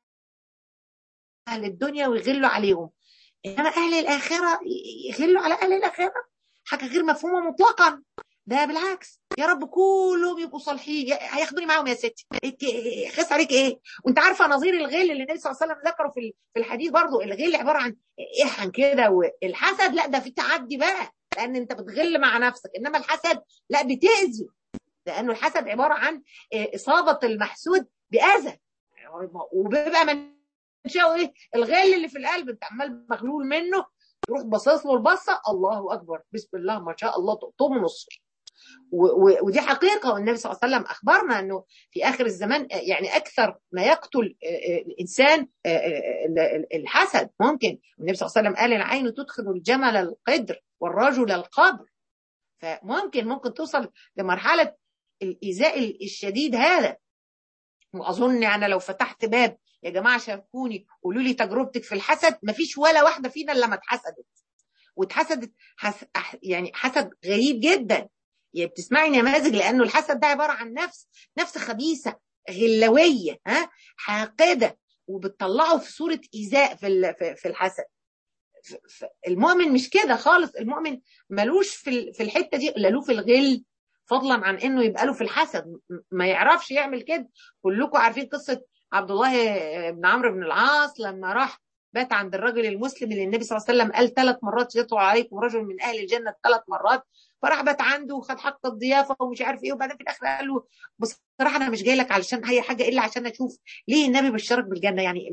اهل الدنيا ويغلوا عليهم انما اهل الاخره يغلوا على اهل الاخره حاجه غير مفهومه مطلقا ده بالعكس يا رب كلهم يبقوا صالحين هياخدوني معاهم يا ستي خس عليك ايه وانت عارفه نظير الغل اللي النبي صلى الله عليه وسلم ذكره في في الحديث برضو الغل عباره عن احن كده والحسد لا ده في تعدي بقى لان انت بتغل مع نفسك انما الحسد لا بتاذي لانه الحسد عباره عن اصابه المحسود باذى وبيبقى من منشأه ايه الغل اللي في القلب انت عمال مغلول منه تروح باصص له البصه الله اكبر بسم الله ما شاء الله تقطمه نص ودي حقيقه والنبي صلى الله عليه وسلم اخبرنا انه في اخر الزمان يعني اكثر ما يقتل الانسان الحسد ممكن النبي صلى الله عليه وسلم قال العين تدخل الجمل القدر والرجل القبر فممكن ممكن توصل لمرحله الايذاء الشديد هذا واظن انا لو فتحت باب يا جماعه شاركوني قولوا لي تجربتك في الحسد مفيش ولا واحده فينا الا لما اتحسدت واتحسدت حس... يعني حسد غريب جدا يعني بتسمعي نماذج لانه الحسد ده عباره عن نفس نفس خبيثه غلويه ها حاقده وبتطلعه في صوره ايذاء في في الحسد المؤمن مش كده خالص المؤمن ملوش في في الحته دي لا له في الغل فضلا عن انه يبقى له في الحسد ما يعرفش يعمل كده كلكم عارفين قصه عبد الله بن عمرو بن العاص لما راح بات عند الرجل المسلم اللي النبي صلى الله عليه وسلم قال ثلاث مرات يطلع عليكم رجل من اهل الجنه ثلاث مرات فراح بات عنده وخد حق الضيافه ومش عارف ايه وبعدين في الاخر قال له بصراحه انا مش جاي لك علشان اي حاجه الا عشان اشوف ليه النبي بشرك بالجنه يعني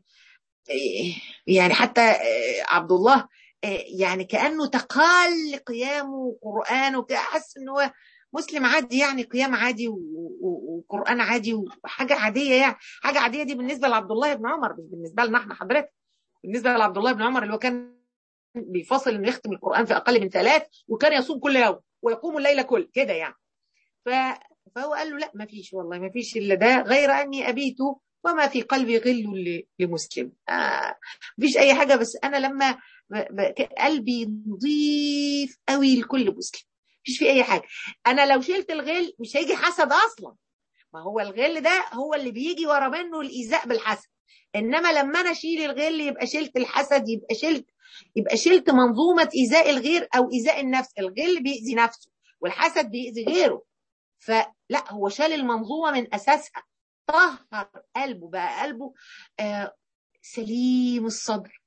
يعني حتى عبد الله يعني كانه تقال قيامه وقرانه حس ان هو مسلم عادي يعني قيام عادي وقران عادي وحاجه عاديه يعني حاجه عاديه دي بالنسبه لعبد الله بن عمر مش بالنسبه لنا احنا حضرتك بالنسبه لعبد الله بن عمر اللي هو كان بيفصل انه يختم القران في اقل من ثلاث وكان يصوم كل يوم ويقوم الليل كل كده يعني ف... فهو قال له لا ما فيش والله ما فيش الا ده غير اني ابيت وما في قلبي غل لمسلم آه مفيش اي حاجه بس انا لما قلبي نظيف قوي لكل مسلم مفيش فيه اي حاجه انا لو شلت الغل مش هيجي حسد اصلا ما هو الغل ده هو اللي بيجي ورا منه الايذاء بالحسد انما لما انا اشيل الغل يبقى شلت الحسد يبقى شلت يبقى شلت منظومه ايذاء الغير او ايذاء النفس الغل بيأذي نفسه والحسد بيأذي غيره فلا هو شال المنظومه من اساسها طهر قلبه بقى قلبه آه سليم الصدر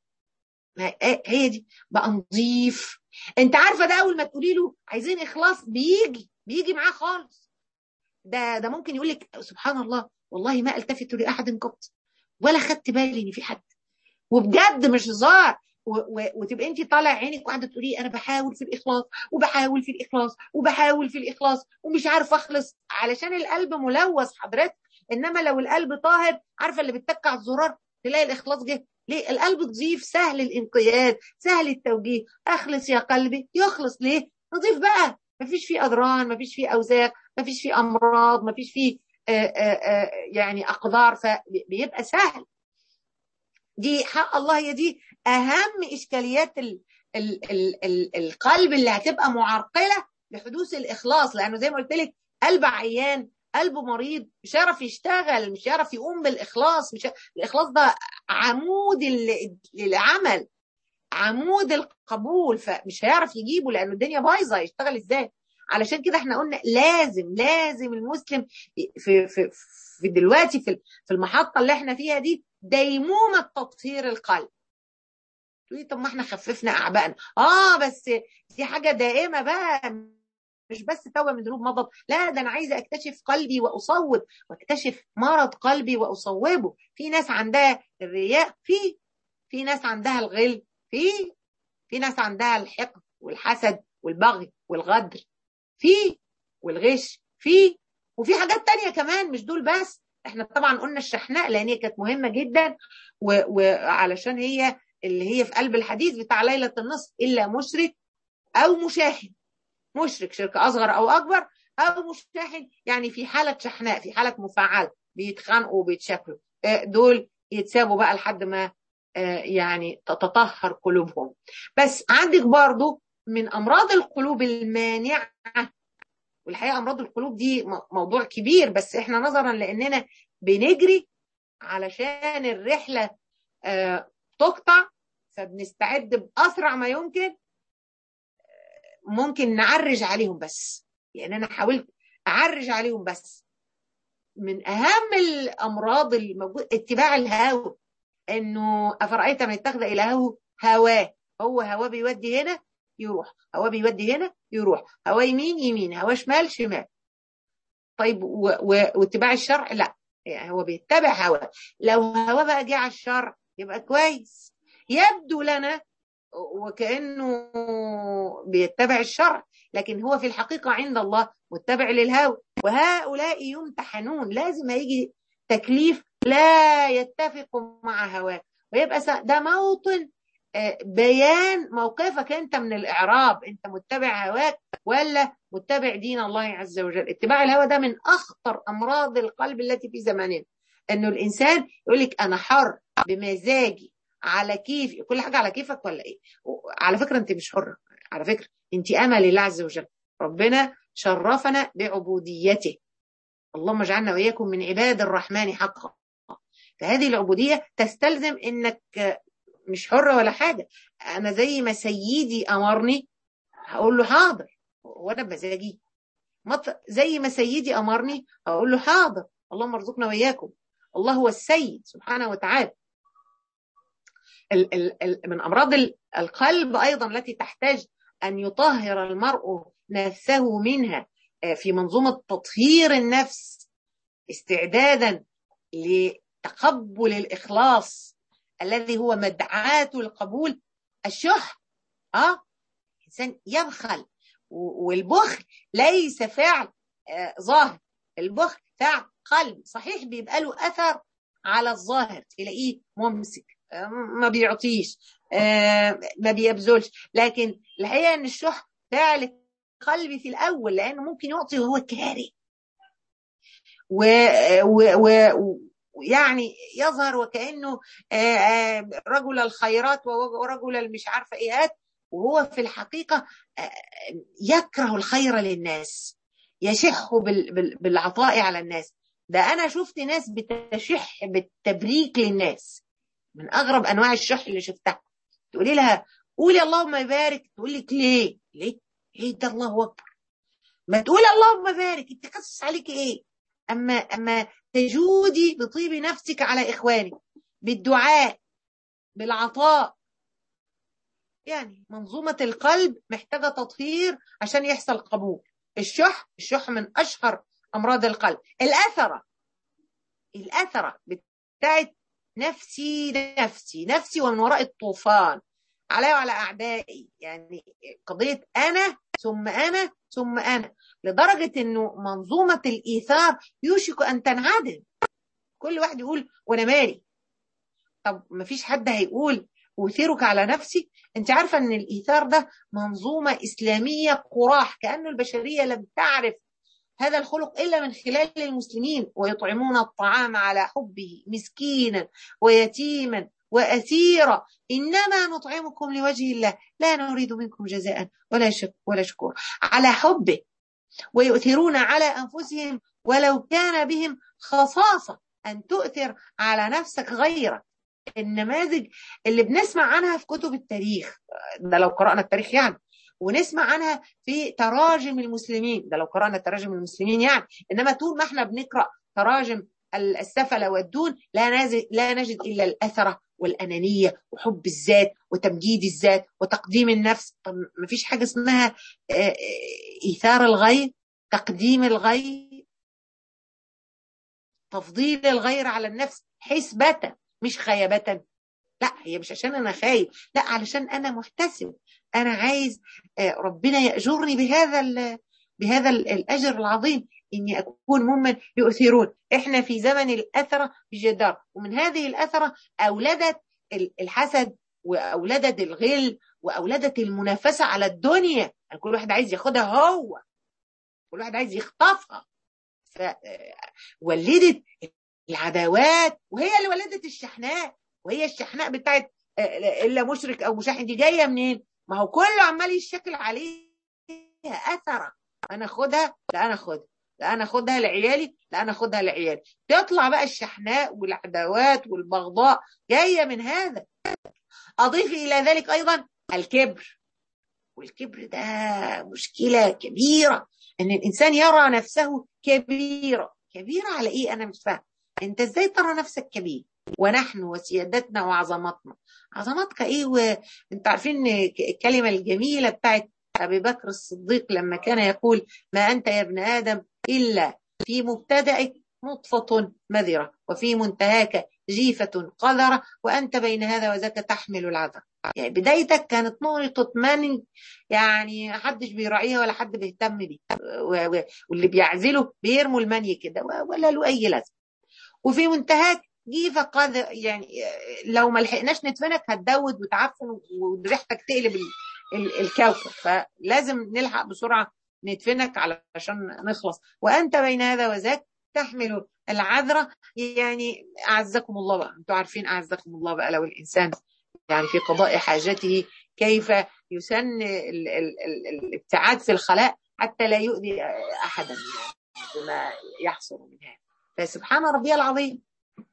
هي دي بقى نظيف انت عارفه ده اول ما تقولي له عايزين اخلاص بيجي بيجي معاه خالص ده ده ممكن يقول لك سبحان الله والله ما التفت لاحد قط ولا خدت بالي ان في حد وبجد مش هزار وتبقى انت طالع عينك وقاعده تقولي انا بحاول في الاخلاص وبحاول في الاخلاص وبحاول في الاخلاص ومش عارفه اخلص علشان القلب ملوث حضرتك انما لو القلب طاهر عارفه اللي بتتك على الزرار تلاقي الاخلاص جه ليه القلب نظيف سهل الانقياد سهل التوجيه اخلص يا قلبي يخلص ليه نظيف بقى مفيش فيه اضرار مفيش فيه اوزاق مفيش فيه امراض مفيش فيه آآ آآ يعني اقدار فبيبقى سهل دي حق الله هي دي اهم اشكاليات ال ال ال ال القلب اللي هتبقى معرقله لحدوث الاخلاص لانه زي ما قلت لك قلب عيان قلبه مريض مش هيعرف يشتغل مش هيعرف يقوم بالاخلاص مش الاخلاص ده عمود العمل عمود القبول فمش هيعرف يجيبه لانه الدنيا بايظه يشتغل ازاي علشان كده احنا قلنا لازم لازم المسلم في في في دلوقتي في في المحطه اللي احنا فيها دي ديمومه تطهير القلب تقولي طب ما احنا خففنا اعبائنا اه بس دي حاجه دائمه بقى مش بس توبه من ذنوب مضت لا ده انا عايزه اكتشف قلبي واصوب واكتشف مرض قلبي واصوبه في ناس عندها الرياء في في ناس عندها الغل في في ناس عندها الحقد والحسد والبغي والغدر في والغش في وفي حاجات تانية كمان مش دول بس احنا طبعا قلنا الشحناء لان هي كانت مهمه جدا وعلشان هي اللي هي في قلب الحديث بتاع ليله النصف الا مشرك او مشاهد مشرك شرك اصغر او اكبر او مشاحن يعني في حاله شحناء في حاله مفاعله بيتخانقوا وبيتشكلوا دول يتسابوا بقى لحد ما يعني تتطهر قلوبهم بس عندك برضو من امراض القلوب المانعه والحقيقه امراض القلوب دي موضوع كبير بس احنا نظرا لاننا بنجري علشان الرحله تقطع فبنستعد باسرع ما يمكن ممكن نعرج عليهم بس يعني انا حاولت اعرج عليهم بس من اهم الامراض الموجوده اتباع الهوى انه افرايت من اتخذ الهه هواه هو هواه بيودي هنا يروح هواه بيودي هنا يروح هواه يمين يمين هواه شمال شمال طيب واتباع الشرع لا يعني هو بيتبع هواه لو هواه بقى جه على الشرع يبقى كويس يبدو لنا وكأنه بيتبع الشرع لكن هو في الحقيقة عند الله متبع للهوى وهؤلاء يمتحنون لازم هيجي تكليف لا يتفق مع هواه ويبقى ده موطن بيان موقفك انت من الاعراب انت متبع هواك ولا متبع دين الله عز وجل اتباع الهوى ده من اخطر امراض القلب التي في زماننا انه الانسان يقول لك انا حر بمزاجي على كيفي كل حاجه على كيفك ولا ايه على فكره انت مش حره على فكره انت امل لله عز وجل ربنا شرفنا بعبوديته اللهم اجعلنا واياكم من عباد الرحمن حقا فهذه العبوديه تستلزم انك مش حرة ولا حاجة أنا زي ما سيدي أمرني هقول له حاضر وأنا بمزاجي زي ما سيدي أمرني هقول له حاضر اللهم ارزقنا وإياكم الله هو السيد سبحانه وتعالى ال ال ال من أمراض القلب أيضا التي تحتاج أن يطهر المرء نفسه منها في منظومة تطهير النفس استعدادا لتقبل الإخلاص الذي هو مدعاة القبول الشح اه انسان يبخل والبخل ليس فعل آه ظاهر البخل فعل قلب صحيح بيبقى له اثر على الظاهر تلاقيه ممسك آه ما بيعطيش آه ما بيبذلش لكن الحقيقه ان الشح فعل قلبي في الاول لانه ممكن يعطي وهو كاره و, و, و يعني يظهر وكانه رجل الخيرات ورجل المش عارفه ايه وهو في الحقيقه يكره الخير للناس يشح بالعطاء على الناس ده انا شفت ناس بتشح بالتبريك للناس من اغرب انواع الشح اللي شفتها تقولي لها قولي اللهم بارك تقول لك ليه ليه ايه ده الله اكبر ما تقولي اللهم بارك انت قصص عليك ايه اما اما تجودي بطيب نفسك على إخوانك بالدعاء بالعطاء يعني منظومة القلب محتاجة تطهير عشان يحصل قبول الشح الشح من أشهر أمراض القلب الأثرة الأثرة بتاعت نفسي نفسي نفسي ومن وراء الطوفان علي وعلى أعدائي يعني قضية أنا ثم أنا ثم أنا لدرجة أنه منظومة الإيثار يوشك أن تنعدم كل واحد يقول وأنا مالي طب ما فيش حد هيقول أثيرك على نفسي أنت عارفة أن الإيثار ده منظومة إسلامية قراح كأن البشرية لم تعرف هذا الخلق إلا من خلال المسلمين ويطعمون الطعام على حبه مسكينا ويتيما وأثيرا إنما نطعمكم لوجه الله لا نريد منكم جزاء ولا شك ولا شكور على حبه ويؤثرون على أنفسهم ولو كان بهم خصاصة أن تؤثر على نفسك غيرك النماذج اللي بنسمع عنها في كتب التاريخ ده لو قرأنا التاريخ يعني ونسمع عنها في تراجم المسلمين ده لو قرأنا تراجم المسلمين يعني إنما طول ما احنا بنقرأ تراجم السفلة والدون لا, لا نجد إلا الأثرة والأنانية وحب الذات وتمجيد الذات وتقديم النفس طب ما فيش حاجة اسمها إيثار الغير تقديم الغير تفضيل الغير على النفس حسبة مش خيبة لا هي مش عشان أنا خايب لا علشان أنا محتسب أنا عايز ربنا يأجرني بهذا بهذا الأجر العظيم إني أكون ممن يؤثرون إحنا في زمن الأثرة بجدار ومن هذه الأثرة أولدت الحسد وأولدت الغل وأولدت المنافسة على الدنيا يعني كل واحد عايز ياخدها هو كل واحد عايز يخطفها فولدت العداوات وهي اللي ولدت الشحناء وهي الشحناء بتاعت إلا مشرك أو مشاحن دي جاية منين؟ ما هو كله عمال يشكل عليها أثرة أنا أخدها لا أنا أخدها لا انا اخدها لعيالي لا انا اخدها لعيالي تطلع بقى الشحناء والعداوات والبغضاء جايه من هذا اضيف الى ذلك ايضا الكبر والكبر ده مشكله كبيره ان الانسان يرى نفسه كبيره كبيره على ايه انا مش فاهم انت ازاي ترى نفسك كبير ونحن وسيادتنا وعظمتنا عظمتك ايه وانت عارفين الكلمه الجميله بتاعت ابي بكر الصديق لما كان يقول ما انت يا ابن ادم إلا في مبتدأك نطفة مذرة وفي منتهاك جيفة قذرة وأنت بين هذا وذاك تحمل العذر يعني بدايتك كانت نقطة من يعني محدش بيراعيها ولا حد بيهتم بيه واللي بيعزله بيرموا المني كده ولا له أي لازمة وفي منتهاك جيفة قذر يعني لو ما لحقناش ندفنك هتدود وتعفن وريحتك تقلب الكوكب فلازم نلحق بسرعة ندفنك علشان نخلص وأنت بين هذا وذاك تحمل العذرة يعني أعزكم الله بقى أنتوا عارفين أعزكم الله بقى لو الإنسان يعني في قضاء حاجته كيف يسن ال ال ال الابتعاد في الخلاء حتى لا يؤذي أحدا بما يحصل من هذا فسبحان ربي العظيم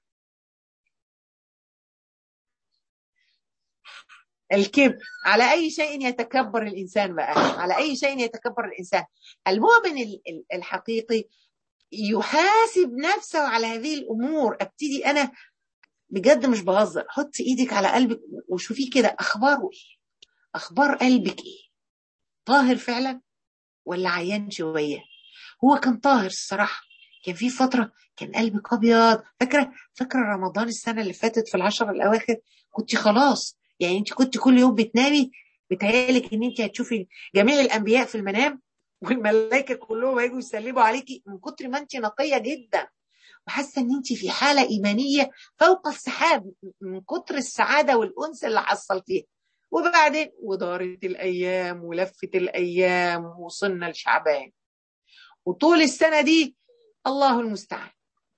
الكبر على أي شيء يتكبر الإنسان بقى على أي شيء يتكبر الإنسان المؤمن الحقيقي يحاسب نفسه على هذه الأمور أبتدي أنا بجد مش بهزر حط إيدك على قلبك وشوفي كده أخباره إيه أخبار قلبك إيه طاهر فعلا ولا عيان شوية هو كان طاهر الصراحة كان في فترة كان قلبك أبيض فاكرة فاكرة رمضان السنة اللي فاتت في العشر الأواخر كنت خلاص يعني انت كنت كل يوم بتنامي بتهيالك ان انت هتشوفي جميع الانبياء في المنام والملائكه كلهم هيجوا يسلموا عليكي من كتر ما انت نقيه جدا وحاسه ان انت في حاله ايمانيه فوق السحاب من كتر السعاده والانس اللي حصلتيها وبعدين ودارت الايام ولفت الايام وصلنا لشعبان وطول السنه دي الله المستعان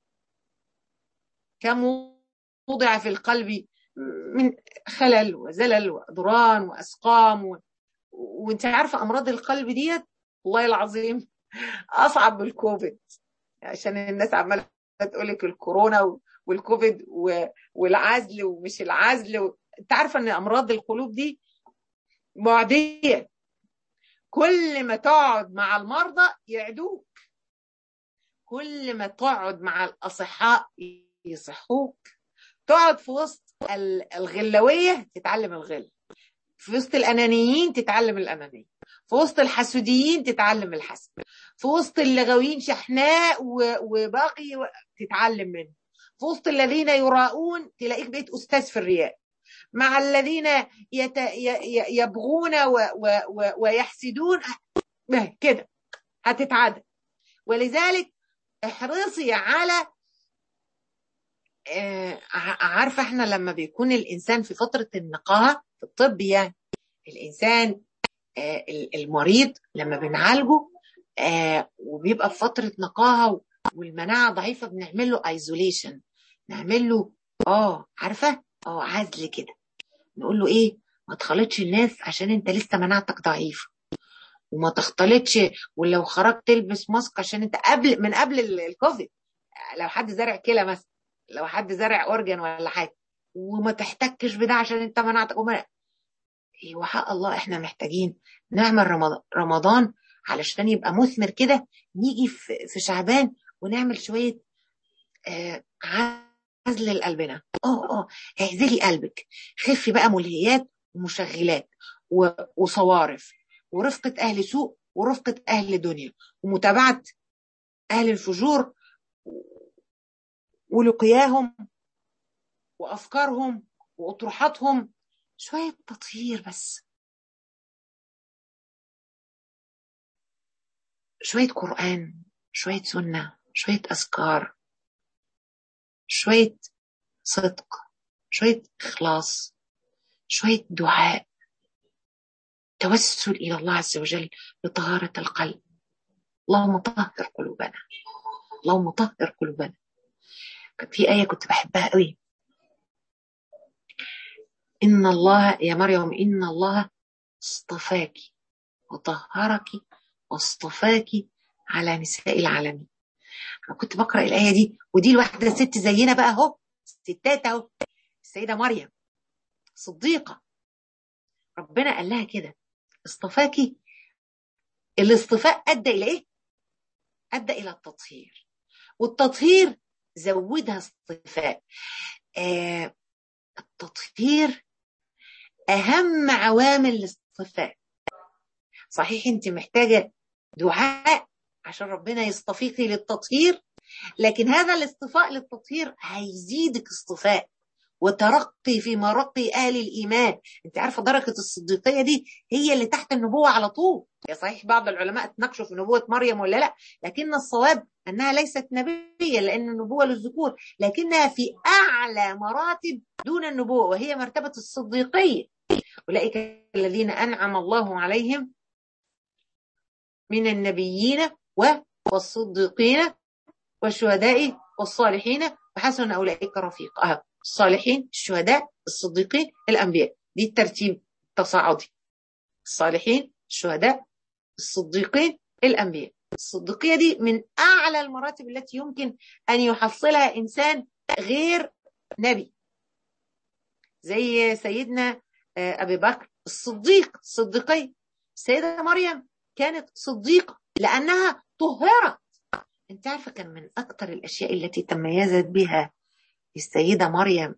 كم وضع في القلب من خلل وزلل وأضران وأسقام و... وانت عارفة أمراض القلب ديت والله العظيم أصعب من الكوفيد عشان الناس عمالة تقولك الكورونا والكوفيد و... والعزل ومش العزل و... انت عارفة ان أمراض القلوب دي معدية كل ما تقعد مع المرضى يعدوك كل ما تقعد مع الأصحاء يصحوك تقعد في وسط الغلوية تتعلم الغل في وسط الأنانيين تتعلم الأنانية في وسط الحسوديين تتعلم الحسد في وسط اللغويين شحناء وباقي تتعلم منه في وسط الذين يراؤون تلاقيك بقيت أستاذ في الرياء مع الذين يت... يبغون و... و... ويحسدون كده هتتعدى ولذلك احرصي على عارفه احنا لما بيكون الانسان في فتره النقاهه في الطب يعني الانسان المريض لما بنعالجه وبيبقى في فتره نقاهه والمناعه ضعيفه بنعمل له ايزوليشن نعمل له اه عارفه اه عزل كده نقول له ايه ما تخلطش الناس عشان انت لسه مناعتك ضعيفه وما تختلطش ولو خرجت تلبس ماسك عشان انت قبل من قبل الكوفيد لو حد زرع كلى مثلا لو حد زرع اورجن ولا حاجه وما تحتكش بده عشان انت منعتك وما وحق الله احنا محتاجين نعمل رمضان, رمضان علشان يبقى مثمر كده نيجي في شعبان ونعمل شويه آه عزل لقلبنا اه اه اعزلي قلبك خفي بقى ملهيات ومشغلات وصوارف ورفقه اهل سوء ورفقه اهل دنيا ومتابعه اهل الفجور ولقياهم وافكارهم واطروحاتهم شويه تطهير بس شويه قران شويه سنه شويه اذكار شويه صدق شويه اخلاص شويه دعاء توسل الى الله عز وجل بطهاره القلب اللهم طهر قلوبنا اللهم طهر قلوبنا كان في آية كنت بحبها قوي إن الله يا مريم إن الله اصطفاك وطهرك واصطفاك على نساء العالمين أنا كنت بقرأ الآية دي ودي الواحدة ست زينا بقى أهو ستات أهو السيدة مريم صديقة ربنا قال لها كده اصطفاكي الاصطفاء أدى إلى إيه؟ أدى إلى التطهير والتطهير زودها اصطفاء آه التطهير أهم عوامل الاصطفاء صحيح أنت محتاجة دعاء عشان ربنا يصطفيكي للتطهير لكن هذا الاصطفاء للتطهير هيزيدك اصطفاء وترقي في مرقي اهل الايمان انت عارفه درجه الصديقيه دي هي اللي تحت النبوه على طول يا صحيح بعض العلماء تناقشوا في نبوه مريم ولا لا لكن الصواب انها ليست نبيه لان النبوه للذكور لكنها في اعلى مراتب دون النبوه وهي مرتبه الصديقيه اولئك الذين انعم الله عليهم من النبيين والصديقين والشهداء والصالحين وحسن اولئك رفيقا الصالحين الشهداء الصديقين الانبياء دي الترتيب التصاعدي الصالحين الشهداء الصديقين الانبياء الصديقيه دي من اعلى المراتب التي يمكن ان يحصلها انسان غير نبي زي سيدنا ابي بكر الصديق الصديقيه السيده مريم كانت صديقه لانها طهرت انت عارفه كان من اكثر الاشياء التي تميزت بها السيده مريم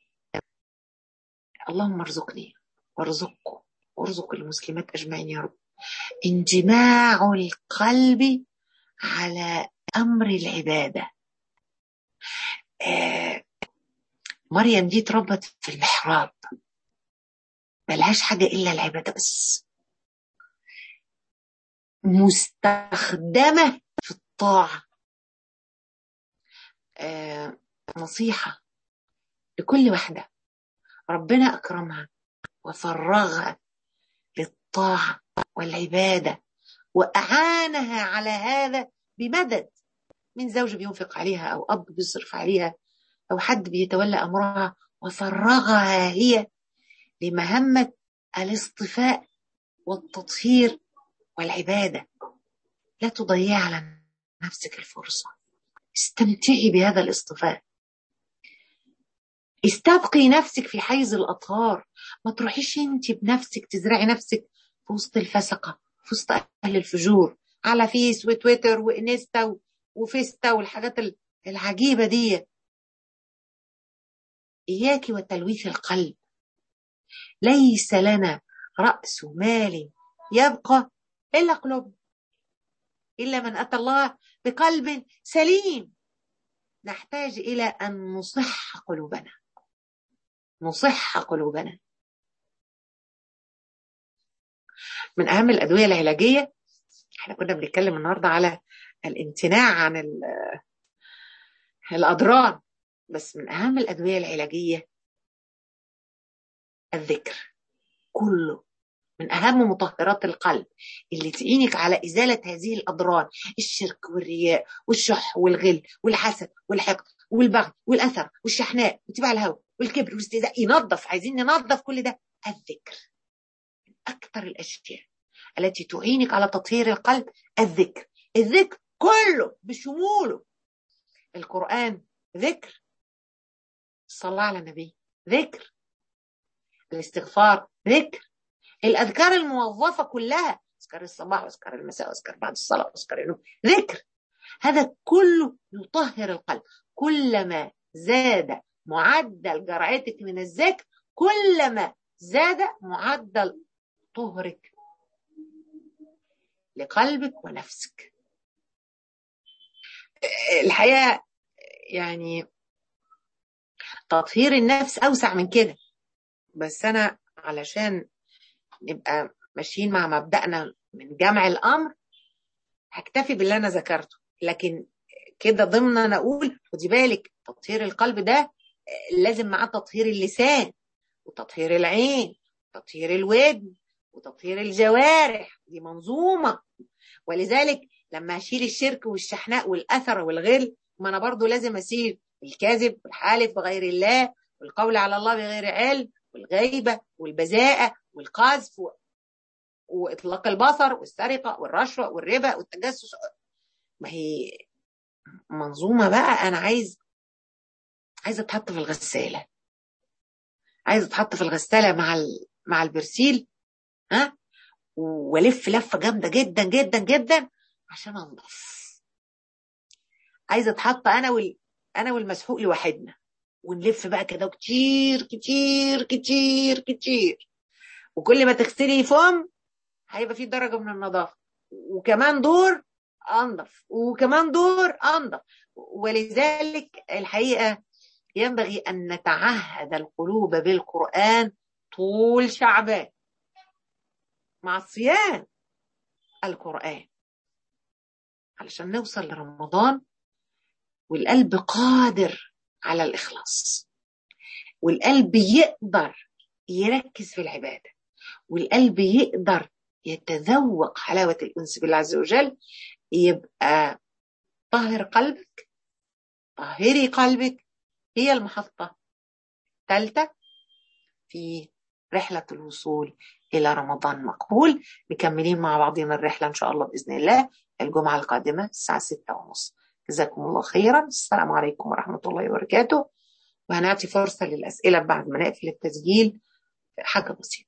اللهم ارزقني وارزقكم وارزق المسلمات اجمعين يا رب انجماع القلب على امر العباده آه مريم دي اتربت في المحراب ملهاش حاجه الا العباده بس مستخدمه في الطاعه آه نصيحه لكل واحده ربنا اكرمها وفرغها للطاعه والعباده واعانها على هذا بمدد من زوج بينفق عليها او اب بيصرف عليها او حد بيتولى امرها وفرغها هي لمهمه الاصطفاء والتطهير والعباده لا تضيعي على نفسك الفرصه استمتعي بهذا الاصطفاء استبقي نفسك في حيز الاطهار ما تروحيش انت بنفسك تزرعي نفسك في وسط الفسقه في وسط اهل الفجور على فيس وتويتر وانستا وفيستا والحاجات العجيبه دي اياك وتلويث القلب ليس لنا راس مال يبقى الا قلوب الا من اتى الله بقلب سليم نحتاج الى ان نصح قلوبنا نصح قلوبنا من اهم الادويه العلاجيه احنا كنا بنتكلم النهارده على الامتناع عن الاضرار بس من اهم الادويه العلاجيه الذكر كله من اهم مطهرات القلب اللي تعينك على ازاله هذه الاضرار الشرك والرياء والشح والغل والحسد والحقد والبغي والاثر والشحناء واتباع الهوى والكبر والاستهزاء ينظف عايزين ننظف كل ده الذكر من اكثر الاشياء التي تعينك على تطهير القلب الذكر الذكر كله بشموله القران ذكر الصلاه على النبي ذكر الاستغفار ذكر الاذكار الموظفه كلها اذكار الصباح واذكار المساء واذكار بعد الصلاه واذكار النوم ذكر هذا كله يطهر القلب كلما زاد معدل جرعتك من الذكر كلما زاد معدل طهرك لقلبك ونفسك الحقيقه يعني تطهير النفس اوسع من كده بس انا علشان نبقى ماشيين مع مبدأنا من جمع الأمر هكتفي باللي أنا ذكرته لكن كده ضمن أنا أقول خدي بالك تطهير القلب ده لازم معاه تطهير اللسان وتطهير العين وتطهير الودن وتطهير الجوارح دي منظومة ولذلك لما أشيل الشرك والشحناء والأثر والغل ما أنا برضو لازم أشيل الكذب والحالف بغير الله والقول على الله بغير علم والغيبة والبذاءة والقذف و... واطلاق البصر والسرقه والرشوه والربا والتجسس ما هي منظومه بقى انا عايز عايزه اتحط في الغساله عايزه اتحط في الغساله مع ال... مع البرسيل ها والف لفه جامده جدا جدا جدا عشان انضف عايزه اتحط انا وال... انا والمسحوق لوحدنا ونلف بقى كده كتير كتير كتير كتير وكل ما تغسلي فم هيبقى في درجه من النظافه وكمان دور انظف وكمان دور انظف ولذلك الحقيقه ينبغي ان نتعهد القلوب بالقران طول شعبان مع الصيام القران علشان نوصل لرمضان والقلب قادر على الاخلاص والقلب يقدر يركز في العباده والقلب يقدر يتذوق حلاوه الانس بالله عز وجل يبقى طهر قلبك طهري قلبك هي المحطة الثالثة في رحلة الوصول إلى رمضان مقبول مكملين مع بعضنا الرحلة إن شاء الله بإذن الله الجمعة القادمة الساعة ستة ونص جزاكم الله خيرا السلام عليكم ورحمة الله وبركاته وهنعطي فرصة للأسئلة بعد ما نقفل التسجيل حاجة بسيطة